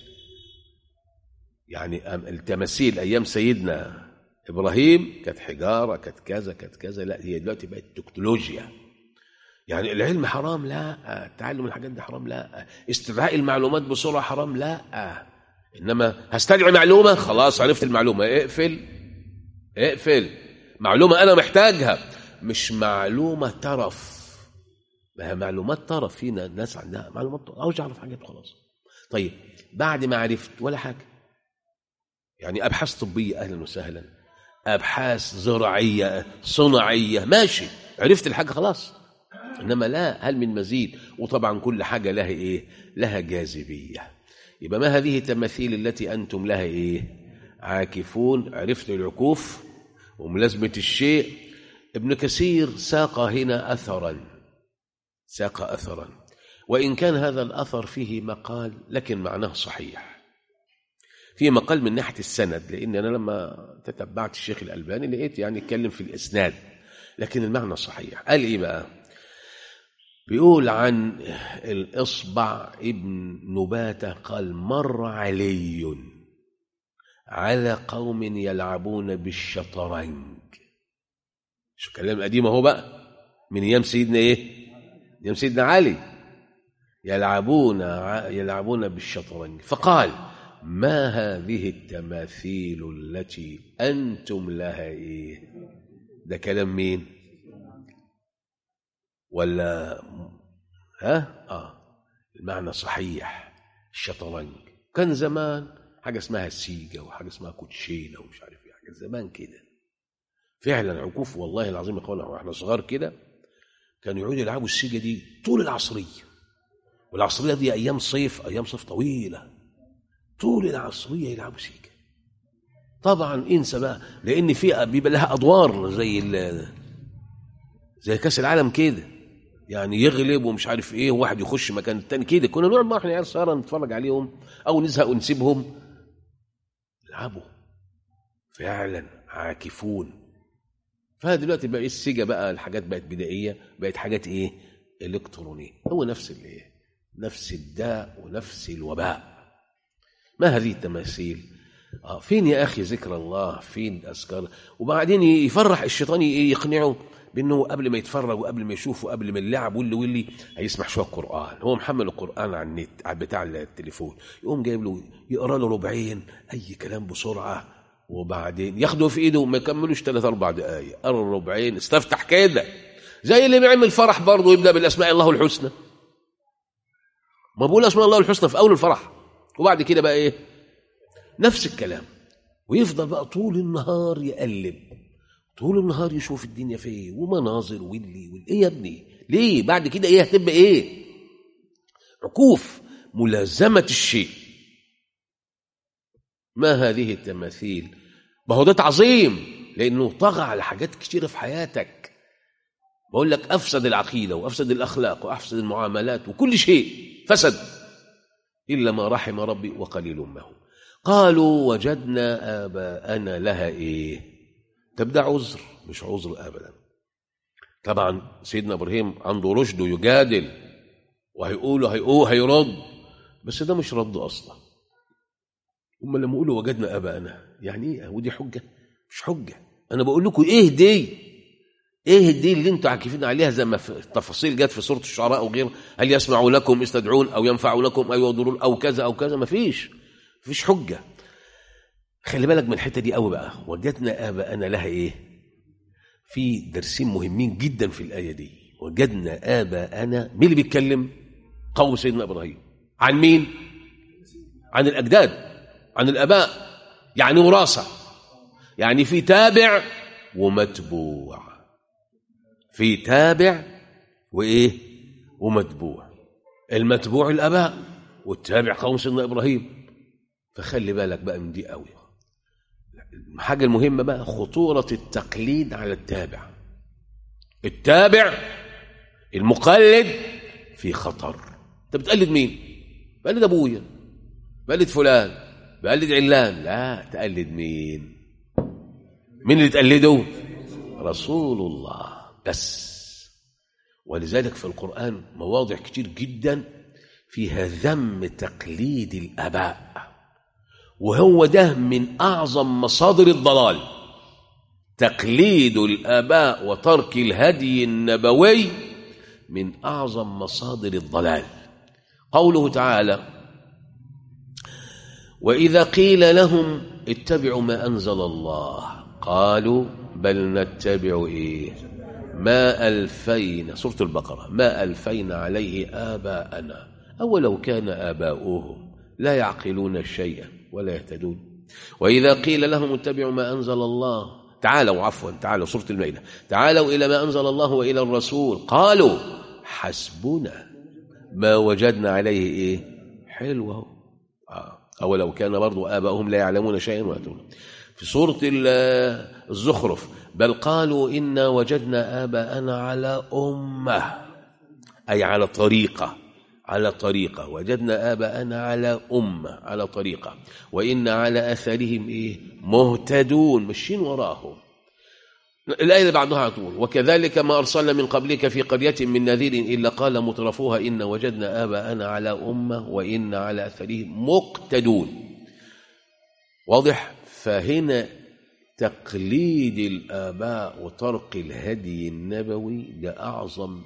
يعني التماثيل ايام سيدنا ابراهيم كانت حجاره كانت كذا كانت كذا لا هي دلوقتي بقت تكنولوجيا يعني العلم حرام لا تعلم الحاجات دي حرام لا استدعاء المعلومات بسرعه حرام لا انما هستدعي معلومه خلاص عرفت المعلومه اقفل اقفل معلومه انا محتاجها مش معلومه ترف ما هي معلومات ترف فينا ناس عندها معلومات عاوز اعرف حاجات خلاص طيب بعد ما عرفت ولا حاجه يعني ابحاث طبيه اهلا وسهلا ابحاث زراعيه صناعيه ماشي عرفت الحاجه خلاص انما لا هل من مزيد وطبعا كل حاجه لها ايه لها جاذبيه يبقى ما هذه التماثيل التي انتم لها ايه عاكفون عرفت العكوف وملازمه الشيء ابن كثير ساق هنا اثرا ساق اثرا وان كان هذا الاثر فيه مقال لكن معناه صحيح في مقال من ناحيه السند لان انا لما تتبعت الشيخ الالباني لقيت يعني اتكلم في الاسناد لكن المعنى صحيح قال ايه بقى بيقول عن الاصبع ابن نباته قال مر علي على قوم يلعبون بالشطرنج شو كلام قديم اهو بقى من ايام سيدنا ايه ايام سيدنا علي يلعبون يلعبون بالشطرنج فقال ما هذه التماثيل التي انتم لها ايه ده كلام مين ولا ها اه المعنى صحيح الشطرنج كان زمان حاجه اسمها السيجا وحاجه اسمها كوتشينه ومش عارف ايه حاجه زمان كده فعلا عكوف والله العظيم يا اخوانا واحنا صغار كده كانوا يقعدوا يلعبوا السيجا دي طول العصريه والعصريه دي ايام صيف ايام صيف طويله طول العصريه يلعبوا سيجا طبعا انسى بقى لان في بيبقى لها ادوار زي زي كاس العالم كده يعني يغلب ومش عارف ايه وواحد يخش مكان التاني كده كنا نقعد مع احنا عيال صغيره نتفرج عليهم او نزهق ونسيبهم يلعبوا فعلا عاكفون فدلوقتي بقى السيجا بقى الحاجات بقت بدائيه بقت حاجات ايه الكترونيه هو نفس الايه نفس الداء ونفس الوباء ما هذه التماثيل آه فين يا اخي ذكر الله فين اذكار وبعدين يفرح الشيطان يقنعه بانه قبل ما يتفرج وقبل ما يشوف وقبل ما اللعب واللي واللي هيسمع شويه قران هو محمل القران على النت على بتاع التليفون يقوم جايب له يقرا له ربعين اي كلام بسرعه وبعدين ياخده في ايده وما يكملوش ثلاث اربع دقائق قرا ربعين استفتح كده زي اللي بيعمل فرح برضه يبدا بالاسماء الله الحسنى ما بقول اسماء الله الحسنى في اول الفرح وبعد كده بقى ايه نفس الكلام ويفضل بقى طول النهار يقلب طول النهار يشوف الدنيا في ايه ومناظر واللي واللي ايه يا ابني ليه بعد كده ايه هتبقى ايه عكوف ملازمه الشيء ما هذه التماثيل ما هو ده تعظيم لانه طغى على حاجات كتيره في حياتك بقول لك افسد العقيده وافسد الاخلاق وافسد المعاملات وكل شيء فسد الا ما رحم ربي وقليل ما هو قالوا وجدنا اباءنا لها ايه تبدا عذر مش عذر ابدا طبعا سيدنا ابراهيم عنده رشد يجادل وهيقولوا هيقول هيرد بس ده مش رد اصلا هم لما يقولوا وجدنا اباءنا يعني ايه ودي حجه مش حجه انا بقول لكم ايه دي ايه دي اللي انتوا عاكفين عليها زي ما في التفاصيل جت في سوره الشعراء او غيره هل يسمع لكم استدعون او ينفع لكم او يضرون او كذا او كذا ما فيش مفيش حجه خلي بالك من الحته دي قوي بقى وجدنا اباءنا لها ايه في درسين مهمين جدا في الايه دي وجدنا اباءنا مين اللي بيتكلم قوم سيدنا ابراهيم عن مين عن الاجداد عن الاباء يعني وراثه يعني في تابع ومتبوع في تابع وايه ومتبوع المتبوع الاباء والتابع قوم سيدنا ابراهيم فخلي بالك بقى من دي قوي الحاجه المهمه بقى خطوره التقليد على التابع التابع المقلد في خطر انت بتقلد مين بقلد ابويا بقلد فلان بقلد علان لا تقلد مين مين اللي تقلده رسول الله بس ولذلك في القرآن مواضع كتير جدا فيها ذم تقليد الآباء وهو ده من أعظم مصادر الضلال تقليد الآباء وترك الهدي النبوي من أعظم مصادر الضلال قوله تعالى وإذا قيل لهم اتبعوا ما أنزل الله قالوا بل نتبع إيه ما ألفين سورة البقرة ما ألفين عليه آباءنا أولو كان آباؤهم لا يعقلون شيئا ولا يهتدون وإذا قيل لهم اتبعوا ما أنزل الله تعالوا عفوا تعالوا سورة المائدة تعالوا إلى ما أنزل الله وإلى الرسول قالوا حسبنا ما وجدنا عليه إيه حلوة آه. أولو كان برضو آباؤهم لا يعلمون شيئا ويهتدون في سورة الزخرف بل قالوا إنا وجدنا آباءنا على أمة أي على طريقة على طريقة وجدنا آباءنا على أمة على طريقة وإن على أثرهم إيه مهتدون ماشيين وراهم الآية اللي بعدها على طول وكذلك ما أرسلنا من قبلك في قرية من نذير إلا قال مترفوها إن وجدنا آباءنا على أمة وإن على أثرهم مقتدون واضح فهنا تقليد الآباء وترك الهدي النبوي ده أعظم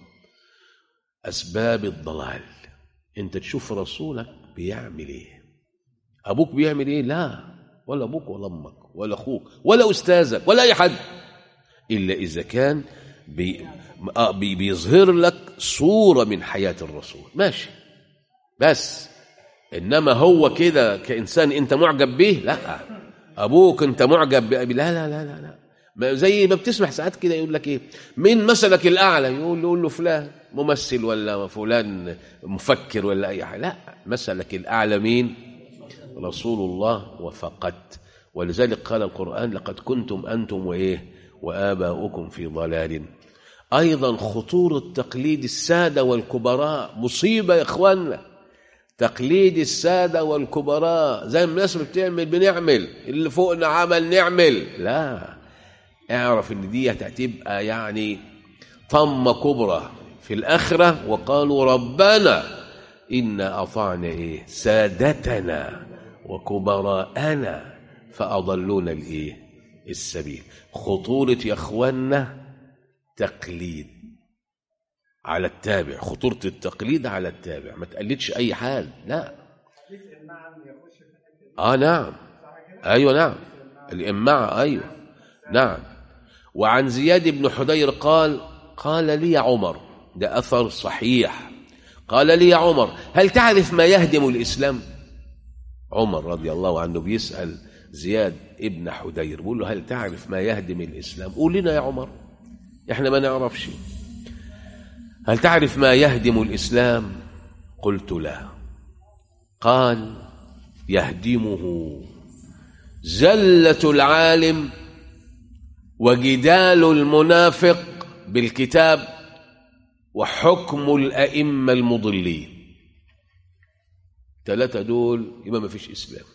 أسباب الضلال أنت تشوف رسولك بيعمل إيه أبوك بيعمل إيه لا ولا أبوك ولا أمك ولا أخوك ولا أستاذك ولا أي حد إلا إذا كان بي بي بيظهر لك صورة من حياة الرسول ماشي بس إنما هو كده كإنسان أنت معجب به لا ابوك انت معجب بأبي لا لا لا لا لا ما زي ما بتسمع ساعات كده يقول لك ايه مين مثلك الاعلى يقول له, يقول له فلان ممثل ولا فلان مفكر ولا اي حاجه لا مثلك الاعلى مين رسول الله وفقط ولذلك قال القران لقد كنتم انتم وايه واباؤكم في ضلال ايضا خطوره تقليد الساده والكبراء مصيبه يا اخواننا تقليد السادة والكبراء زي ما الناس بتعمل بنعمل اللي فوقنا عمل نعمل لا اعرف ان دي هتبقى يعني طمة كبرى في الآخرة وقالوا ربنا إنا أطعنا إيه سادتنا وكبراءنا فأضلونا الإيه السبيل خطورة يا أخوانا تقليد على التابع خطورة التقليد على التابع ما تقلدش أي حال لا آه نعم أيوة نعم الإماعة أيوة نعم وعن زياد بن حدير قال قال لي يا عمر ده أثر صحيح قال لي يا عمر هل تعرف ما يهدم الإسلام عمر رضي الله عنه بيسأل زياد ابن حدير بيقول له هل تعرف ما يهدم الإسلام قول لنا يا عمر احنا ما نعرفش هل تعرف ما يهدم الإسلام قلت لا قال يهدمه زلة العالم وجدال المنافق بالكتاب وحكم الأئمة المضلين ثلاثة دول يبقى ما فيش إسلام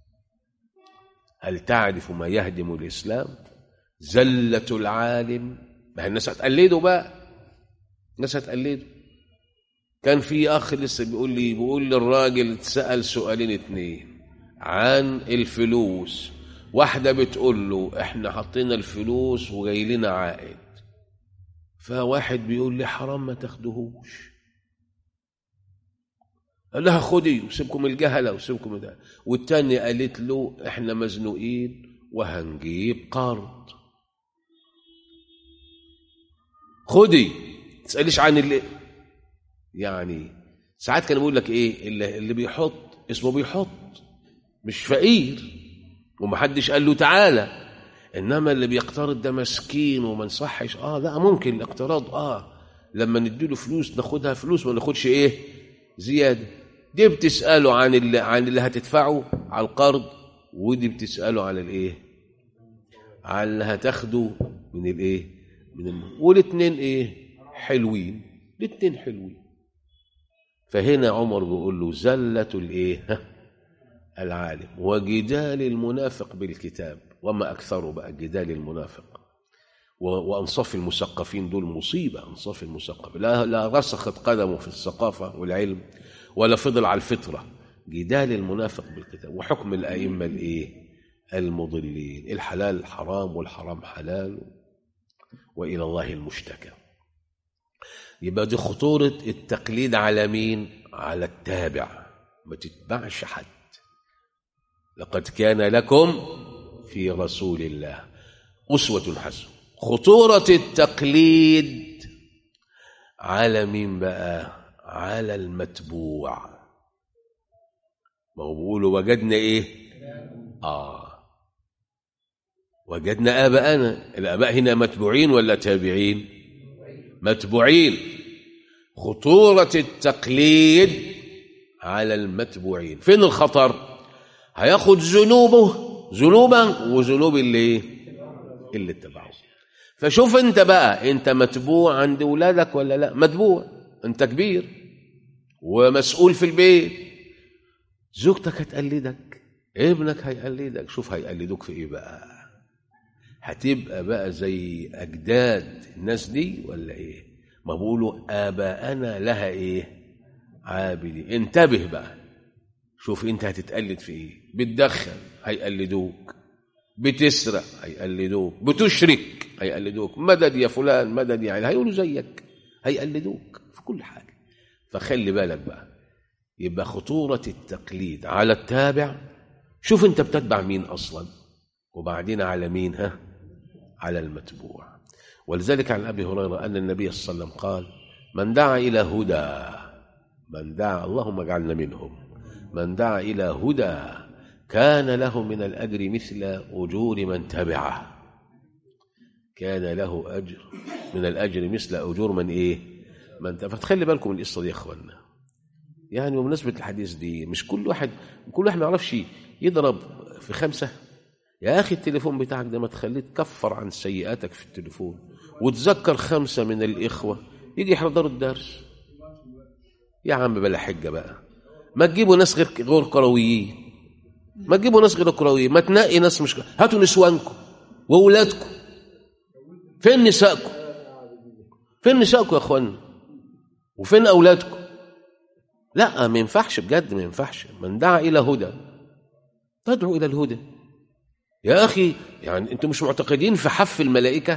هل تعرف ما يهدم الإسلام زلة العالم ما هي الناس هتقلده بقى الناس هتقلده كان في اخ لسه بيقول لي بيقول لي الراجل اتسال سؤالين اتنين عن الفلوس واحده بتقول له احنا حطينا الفلوس وجاي لنا عائد فواحد بيقول لي حرام ما تاخدهوش قال لها خدي وسيبكم الجهله وسيبكم ده والتاني قالت له احنا مزنوقين وهنجيب قرض خدي تساليش عن اللي يعني ساعات كان بيقول لك ايه اللي, اللي بيحط اسمه بيحط مش فقير ومحدش قال له تعالى انما اللي بيقترض ده مسكين وما نصحش اه لا ممكن الاقتراض اه لما نديله فلوس ناخدها فلوس ما ناخدش ايه زياده دي بتساله عن اللي عن اللي هتدفعه على القرض ودي بتساله على الايه على اللي هتاخده من الايه من الم... والاثنين ايه حلوين الاثنين حلوين فهنا عمر بيقول له زلة الايه العالم وجدال المنافق بالكتاب وما اكثره بقى جدال المنافق وانصاف المثقفين دول مصيبه انصاف المثقف لا لا رسخت قدمه في الثقافه والعلم ولا فضل على الفطره جدال المنافق بالكتاب وحكم الائمه الايه المضلين الحلال حرام والحرام حلال والى الله المشتكى يبقى دي خطوره التقليد على مين على التابع ما تتبعش حد لقد كان لكم في رسول الله اسوه حسنه خطورة التقليد على مين بقى على المتبوع ما هو بيقولوا وجدنا ايه اه وجدنا آباءنا الآباء هنا متبوعين ولا تابعين متبوعين خطورة التقليد على المتبوعين فين الخطر هياخد ذنوبه ذنوبا وذنوب اللي اللي اتبعوه فشوف انت بقى انت متبوع عند ولادك ولا لا متبوع انت كبير ومسؤول في البيت زوجتك هتقلدك ابنك هيقلدك شوف هيقلدوك في ايه بقى هتبقى بقى زي اجداد الناس دي ولا ايه ما بيقولوا اباءنا لها ايه عابدي انتبه بقى شوف انت هتتقلد في ايه بتدخن هيقلدوك بتسرق هيقلدوك بتشرك هيقلدوك مدد يا فلان مدد يعني هيقولوا زيك هيقلدوك في كل حاجة فخلي بالك بقى يبقى خطورة التقليد على التابع شوف انت بتتبع مين اصلا وبعدين على مين ها على المتبوع ولذلك عن ابي هريره ان النبي صلى الله عليه وسلم قال من دعا الى هدى من دعا اللهم اجعلنا منهم من دعا الى هدى كان له من الأجر مثل أجور من تبعه كان له أجر من الأجر مثل أجور من إيه من تبعه فتخلي بالكم من القصة دي يا أخوانا يعني بمناسبة الحديث دي مش كل واحد كل واحد ما يعرفش يضرب في خمسة يا أخي التليفون بتاعك ده ما تخليه تكفر عن سيئاتك في التليفون وتذكر خمسة من الإخوة يجي يحضروا الدرس يا عم بلا حجة بقى ما تجيبوا ناس غير غير كرويين ما تجيبوا ناس غير كرويين ما تنقي ناس مش هاتوا نسوانكم واولادكم فين نسائكم فين نسائكم يا اخوانا وفين اولادكم لا ما ينفعش بجد ما ينفعش من دعا الى هدى تدعو الى الهدى يا اخي يعني انتم مش معتقدين في حف الملائكه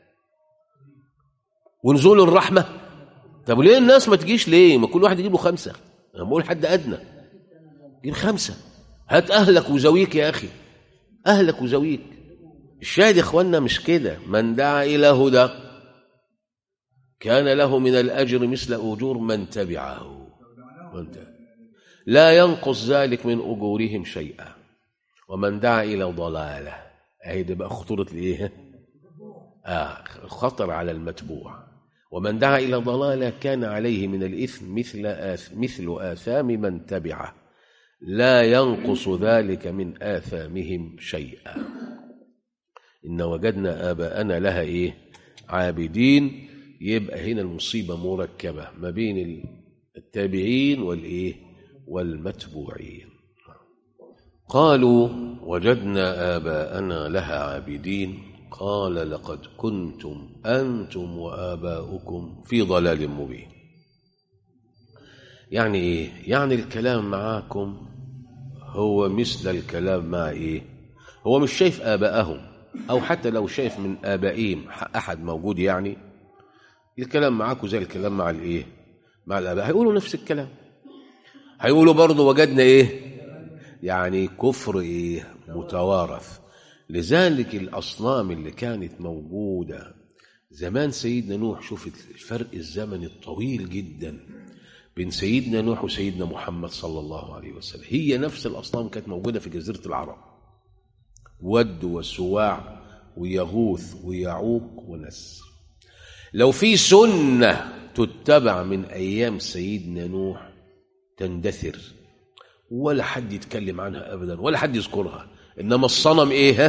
ونزول الرحمه طب ليه الناس ما تجيش ليه ما كل واحد يجيب له خمسه انا بقول حد ادنى جيب خمسه هات اهلك وزويك يا اخي اهلك وزويك الشاهد يا اخوانا مش كده من دعا الى هدى كان له من الاجر مثل اجور من تبعه من تبعه. لا ينقص ذلك من اجورهم شيئا ومن دعا الى ضلاله اهي دي بقى خطوره الايه اه خطر على المتبوع ومن دعا الى ضلاله كان عليه من الاثم مثل آث مثل اثام من تبعه لا ينقص ذلك من آثامهم شيئا إن وجدنا آباءنا لها إيه عابدين يبقى هنا المصيبة مركبة ما بين التابعين والإيه والمتبوعين قالوا وجدنا آباءنا لها عابدين قال لقد كنتم أنتم وآباؤكم في ضلال مبين يعني ايه يعني الكلام معاكم هو مثل الكلام مع ايه هو مش شايف ابائهم او حتى لو شايف من ابائهم احد موجود يعني الكلام معاكم زي الكلام مع الايه مع الاباء هيقولوا نفس الكلام هيقولوا برضه وجدنا ايه يعني كفر ايه متوارث لذلك الاصنام اللي كانت موجوده زمان سيدنا نوح شوف الفرق الزمني الطويل جدا بين سيدنا نوح وسيدنا محمد صلى الله عليه وسلم هي نفس الأصنام كانت موجودة في جزيرة العرب ود وسواع ويغوث ويعوق ونسر لو في سنة تتبع من أيام سيدنا نوح تندثر ولا حد يتكلم عنها أبدا ولا حد يذكرها إنما الصنم إيه ها؟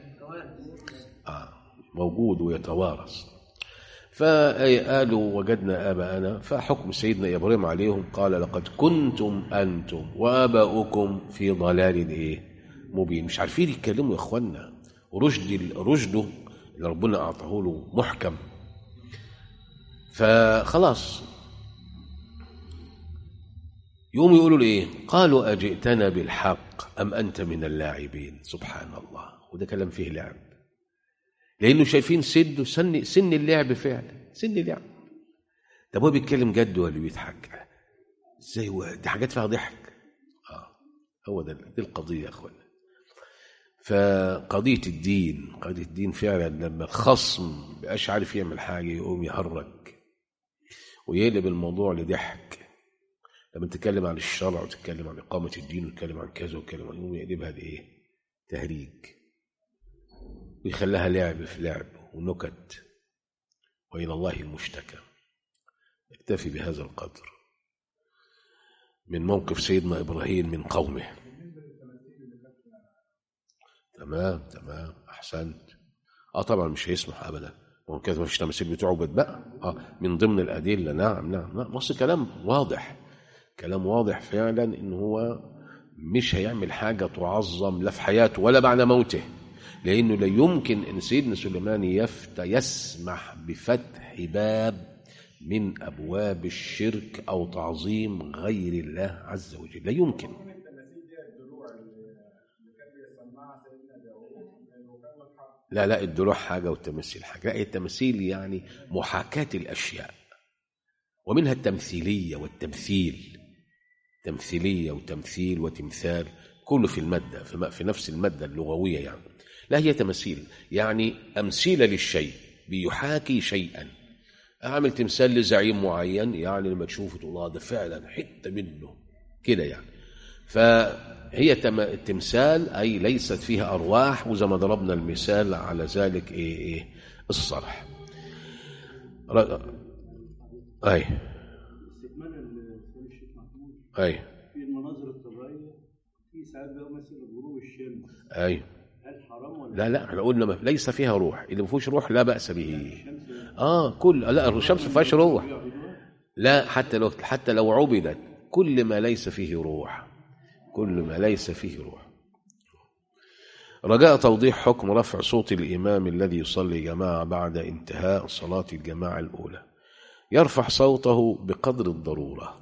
آه موجود ويتوارث فقالوا وجدنا آباءنا فحكم سيدنا إبراهيم عليهم قال لقد كنتم أنتم وآباؤكم في ضلال إيه مبين مش عارفين يتكلموا يا إخوانا رشد رشده اللي ربنا أعطاه له محكم فخلاص يوم يقولوا ايه قالوا أجئتنا بالحق أم أنت من اللاعبين سبحان الله وده كلام فيه لعب لانه شايفين سده سن سن اللعب فعلا سن اللعب طب هو بيتكلم جد ولا بيضحك ازاي هو دي حاجات فيها ضحك اه هو ده دي القضيه يا اخوانا فقضيه الدين قضيه الدين فعلا لما الخصم مبقاش عارف يعمل حاجه يقوم يهرج ويقلب الموضوع لضحك لما تتكلم عن الشرع وتتكلم عن اقامه الدين وتتكلم عن كذا وتتكلم عن يقوم يقلبها لايه تهريج ويخليها لعب في لعب ونكت وإلى الله المشتكى اكتفي بهذا القدر من موقف سيدنا إبراهيم من قومه تمام تمام أحسنت اه طبعا مش هيسمح ابدا هو كده مفيش تماثيل بتعبد بقى اه من ضمن الادله نعم نعم نعم بص كلام واضح كلام واضح فعلا ان هو مش هيعمل حاجه تعظم لا في حياته ولا بعد موته لأنه لا يمكن أن سيدنا سليمان يفت يسمح بفتح باب من أبواب الشرك أو تعظيم غير الله عز وجل لا يمكن لا لا الدروع حاجة والتمثيل حاجة لا التمثيل يعني محاكاة الأشياء ومنها التمثيلية والتمثيل تمثيلية وتمثيل وتمثال كله في المادة في نفس المادة اللغوية يعني لا هي تمثيل يعني أمثلة للشيء بيحاكي شيئا أعمل تمثال لزعيم معين يعني لما تشوفه تقول الله ده فعلا حتة منه كده يعني فهي التمثال أي ليست فيها أرواح وزي ما ضربنا المثال على ذلك إيه إيه الصرح أي أي في المناظر الطبيعية في ساعات بقى مثلا غروب الشمس أي هل حرام ولا لا لا احنا قلنا ما ليس فيها روح اللي ما فيهوش روح لا بأس به اه كل لا الشمس ما فيهاش روح لا حتى لو حتى لو عبدت كل ما ليس فيه روح كل ما ليس فيه روح رجاء توضيح حكم رفع صوت الإمام الذي يصلي جماعة بعد انتهاء صلاة الجماعة الأولى يرفع صوته بقدر الضرورة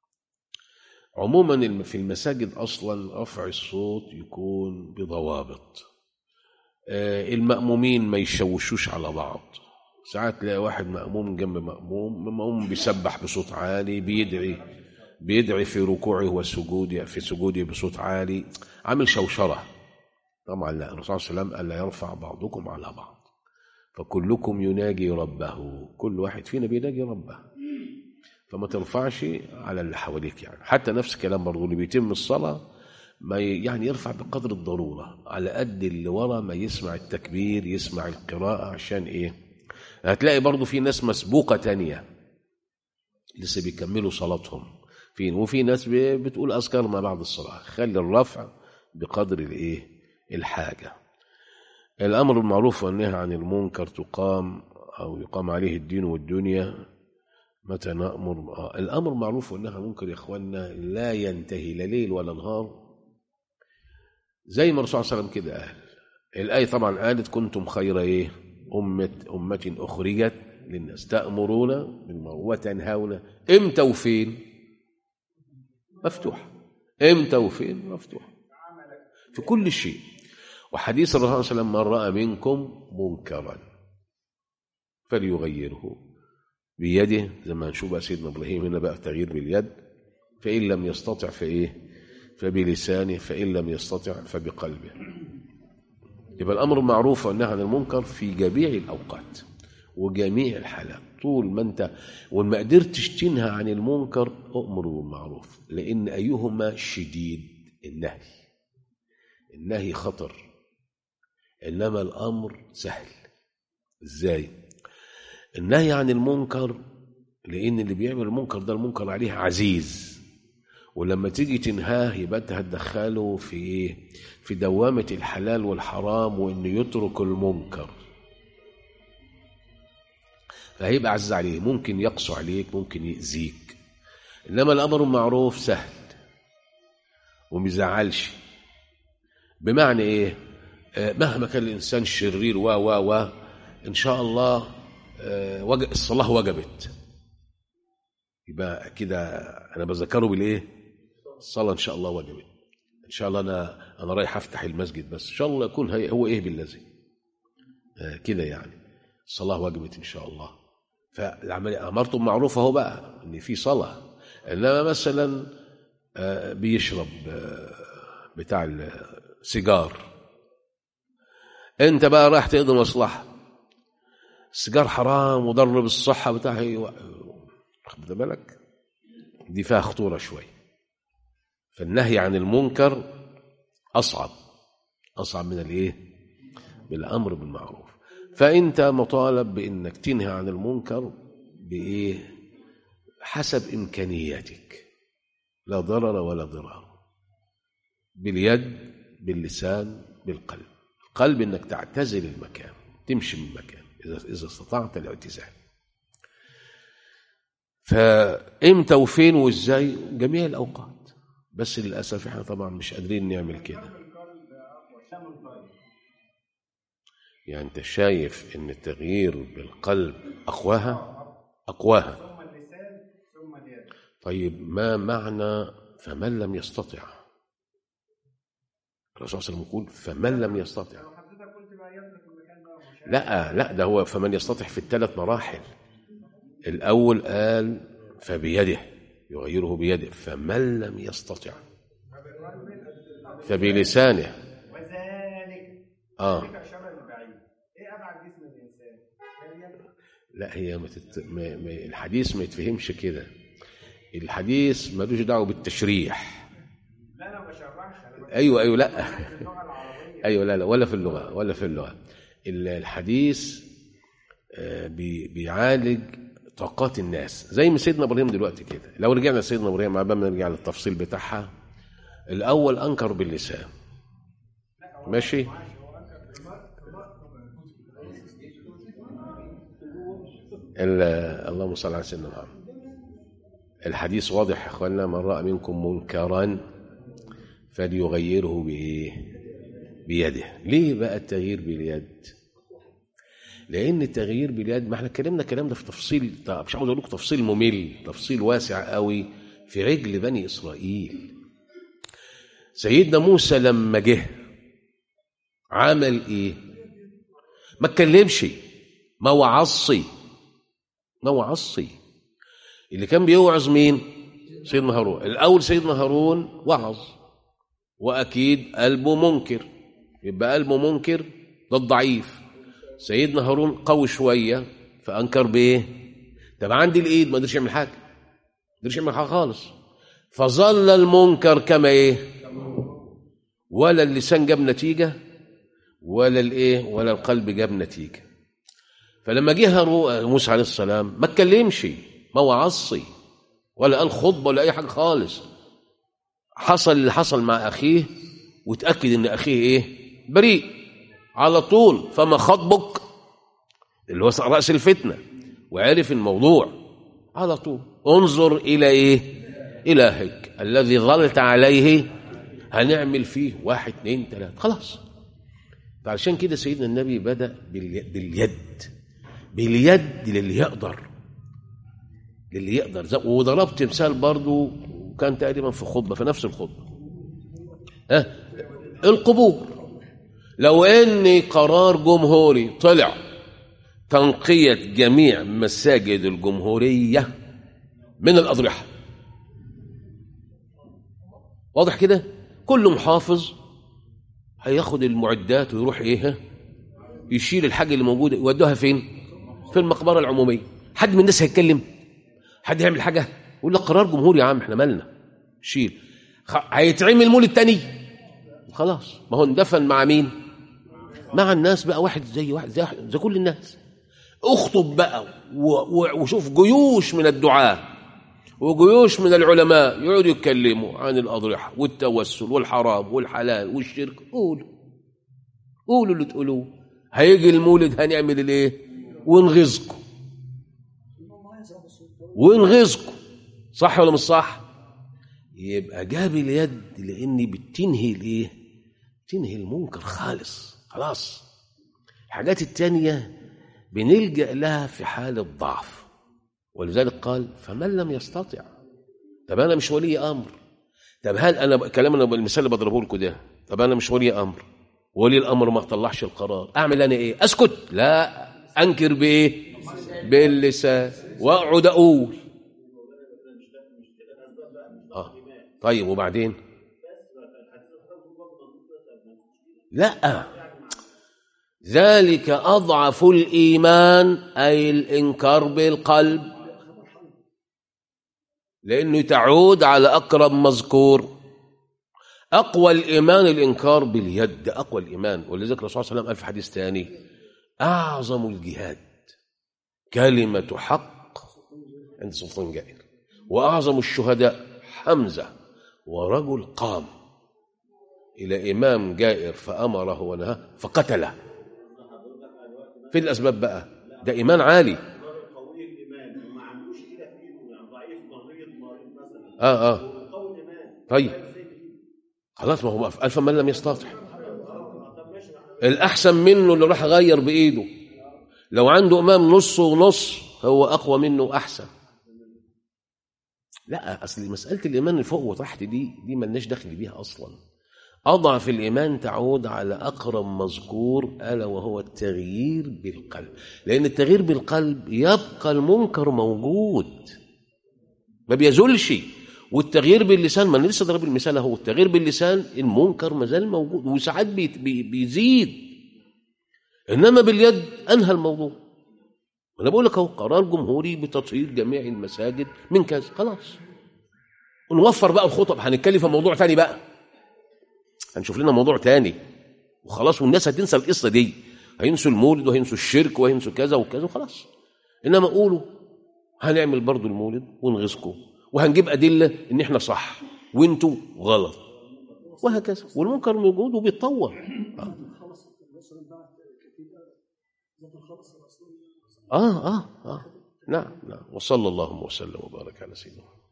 عموما في المساجد أصلا رفع الصوت يكون بضوابط المأمومين ما يشوشوش على بعض ساعات تلاقي واحد مأموم جنب مأموم مأموم بيسبح بصوت عالي بيدعي بيدعي في ركوعه وسجوده في سجوده بصوت عالي عامل شوشرة طبعا لا الرسول صلى الله عليه وسلم قال لا يرفع بعضكم على بعض فكلكم يناجي ربه كل واحد فينا بيناجي ربه فما ترفعش على اللي حواليك يعني حتى نفس الكلام برضه اللي بيتم الصلاه ما يعني يرفع بقدر الضرورة على قد اللي ورا ما يسمع التكبير يسمع القراءة عشان ايه هتلاقي برضو في ناس مسبوقة تانية لسه بيكملوا صلاتهم فين وفي ناس بتقول أذكار ما بعد الصلاة خلي الرفع بقدر الايه الحاجة الأمر بالمعروف والنهي عن المنكر تقام أو يقام عليه الدين والدنيا متى نأمر آه. الأمر معروف والنهي عن المنكر يا إخواننا لا ينتهي لا ليل ولا نهار زي ما الرسول صلى الله عليه وسلم كده قال الآية طبعا قالت كنتم خير إيه أمة أمة أخرجت للناس تأمرون بالمعروف وتنهون إمتى وفين مفتوحة امتى وفين مفتوحة في كل شيء وحديث الرسول صلى الله عليه وسلم من رأى منكم منكرا فليغيره بيده زي ما نشوف بقى سيدنا ابراهيم هنا بقى تغيير باليد فإن لم يستطع فإيه فبلسانه فإن لم يستطع فبقلبه يبقى الأمر معروف والنهي عن المنكر في جميع الأوقات وجميع الحالات طول ما أنت وما قدرتش تنهى عن المنكر أؤمر بالمعروف لأن أيهما شديد النهي النهي خطر إنما الأمر سهل إزاي النهي عن المنكر لأن اللي بيعمل المنكر ده المنكر عليه عزيز ولما تيجي تنهاه يبقى انت هتدخله في ايه في دوامة الحلال والحرام وانه يترك المنكر فهيبقى عزيز عليه ممكن يقسو عليك ممكن يأذيك انما الامر المعروف سهل وميزعلش بمعنى ايه آه مهما كان الانسان شرير و و و ان شاء الله آه وج- الصلاه وجبت يبقى كده انا بذكره بالايه الصلاه ان شاء الله وجبت ان شاء الله انا انا رايح افتح المسجد بس ان شاء الله يكون هي هو ايه بالذي آه كده يعني الصلاه وجبت ان شاء الله فالعمليه امرته بالمعروف اهو بقى ان في صلاه انما مثلا آه بيشرب آه بتاع السيجار انت بقى رايح تقضي مصلحه السيجار حرام وضر بالصحه بتاعه واخد بالك دي فيها خطوره شويه فالنهي عن المنكر اصعب اصعب من الايه بالامر بالمعروف فانت مطالب بانك تنهي عن المنكر بايه حسب امكانياتك لا ضرر ولا ضرار باليد باللسان بالقلب القلب انك تعتزل المكان تمشي من المكان اذا اذا استطعت الاعتزال فامتى وفين وازاي جميع الاوقات بس للاسف احنا طبعا مش قادرين نعمل كده يعني انت شايف ان التغيير بالقلب اقواها اقواها ثم اللسان ثم اليد طيب ما معنى فمن لم يستطع الرسول صلى الله عليه وسلم يقول فمن لم يستطع لو حضرتك قلت بقى يترك المكان ده ومش لا لا ده هو فمن يستطع في الثلاث مراحل الأول قال فبيده يغيره بيده فمن لم يستطع فبلسانه وذلك اه ذلك اشاره للبعيد ايه ابعد جسم الانسان؟ اليد لا هي ما تت... ما... ما... الحديث ما يتفهمش كده الحديث ملوش دعوه بالتشريح لا انا ما بشرحش انا بتكلم ايوه ايوه لا في اللغه العربيه ايوه لا لا ولا في اللغه ولا في اللغه ال- الحديث آه، بي- بيعالج طاقات الناس زي ما سيدنا ابراهيم دلوقتي كده لو رجعنا لسيدنا ابراهيم قبل ما نرجع للتفصيل بتاعها الاول انكر باللسان ماشي ال- اللهم صل على سيدنا محمد الحديث واضح يا اخوانا من راى منكم منكرا فليغيره بايه بيده ليه بقى التغيير باليد لان التغيير باليد ما احنا اتكلمنا الكلام ده في تفصيل طب مش عاوز اقول لكم تفصيل ممل تفصيل واسع قوي في رجل بني اسرائيل سيدنا موسى لما جه عمل ايه ما اتكلمش ما وعصي ما وعصي اللي كان بيوعظ مين سيدنا هارون الاول سيدنا هارون وعظ واكيد قلبه منكر يبقى قلبه منكر ده الضعيف سيدنا هارون قوي شويه فانكر بايه طب عندي الايد ما قدرش يعمل حاجه ما قدرش يعمل حاجه خالص فظل المنكر كما ايه ولا اللسان جاب نتيجه ولا الايه ولا القلب جاب نتيجه فلما جه هارو- موسى عليه السلام ما اتكلمش ما وعصي ولا قال خطبه ولا اي حاجه خالص حصل اللي حصل مع اخيه وتاكد ان اخيه ايه بريء على طول فما خطبك اللي هو راس الفتنه وعرف الموضوع على طول انظر الى ايه الهك الذي ظلت عليه هنعمل فيه واحد اتنين تلاته خلاص فعشان كده سيدنا النبي بدا بالي- باليد باليد للي يقدر للي يقدر زي- وضربت مثال برضو وكان تقريبا في خطبة في نفس الخطبة ها القبور لو ان قرار جمهوري طلع تنقية جميع مساجد الجمهورية من الأضرحة واضح كده كل محافظ هياخد المعدات ويروح ايه يشيل الحاجة اللي موجودة يودوها فين في المقبرة العمومية حد من الناس هيتكلم حد يعمل حاجة يقول لك قرار جمهوري يا عم احنا مالنا شيل خ... هيتعمل مولد تاني خلاص ما هو اندفن مع مين مع الناس بقى واحد زي واحد زي, زي كل الناس اخطب بقى و... و... وشوف جيوش من الدعاة وجيوش من العلماء يقعدوا يتكلموا عن الأضرحة والتوسل والحرام والحلال والشرك قولوا قولوا اللي تقولوه هيجي المولد هنعمل الايه ونغيظكم ونغيظكم صح ولا مش صح يبقى جاب اليد لاني بتنهي الايه تنهي المنكر خالص خلاص الحاجات التانية بنلجأ لها في حالة ضعف ولذلك قال فمن لم يستطع طب انا مش ولي امر طب هل انا كلام انا المثال اللي بضربه لكم ده طب انا مش ولي امر ولي الامر ما طلعش القرار اعمل انا ايه اسكت لا انكر بايه باللسان واقعد اقول اه طيب وبعدين لا ذلك اضعف الايمان اي الانكار بالقلب لانه تعود على اقرب مذكور اقوى الايمان الانكار باليد اقوى الايمان ولذلك الرسول صلى الله عليه وسلم قال في حديث ثاني اعظم الجهاد كلمه حق عند سلطان جائر واعظم الشهداء حمزه ورجل قام الى امام جائر فامره ونهاه فقتله فين الاسباب بقى ده ايمان عالي قوي الايمان وما عندوش كده في ايده يعني ضعيف مريض مريض مثلا اه اه قوي الايمان طيب خلاص ما هو ألف من لم يستطع الأحسن منه اللي راح غير بإيده لو عنده إمام نص ونص هو أقوى منه أحسن لا أصل مسألة الإيمان اللي فوق وتحت دي دي ملناش دخل بيها أصلا أضعف الإيمان تعود على أقرب مذكور ألا وهو التغيير بالقلب لأن التغيير بالقلب يبقى المنكر موجود ما بيزولش والتغيير باللسان ما انا لسه ضرب المثال اهو التغيير باللسان المنكر ما زال موجود وساعات بي بي بيزيد انما باليد انهى الموضوع انا بقول لك اهو قرار جمهوري بتطهير جميع المساجد من كذا خلاص ونوفر بقى الخطب هنتكلم في موضوع تاني بقى هنشوف لنا موضوع تاني وخلاص والناس هتنسى القصه دي هينسوا المولد وهينسوا الشرك وهينسوا كذا وكذا وخلاص انما قولوا هنعمل برضو المولد ونغيظكم وهنجيب أدلة إن إحنا صح وإنتوا غلط وهكذا والمنكر موجود وبيتطور آه آه آه نعم نعم وصلى اللهم وسلم وبارك على سيدنا محمد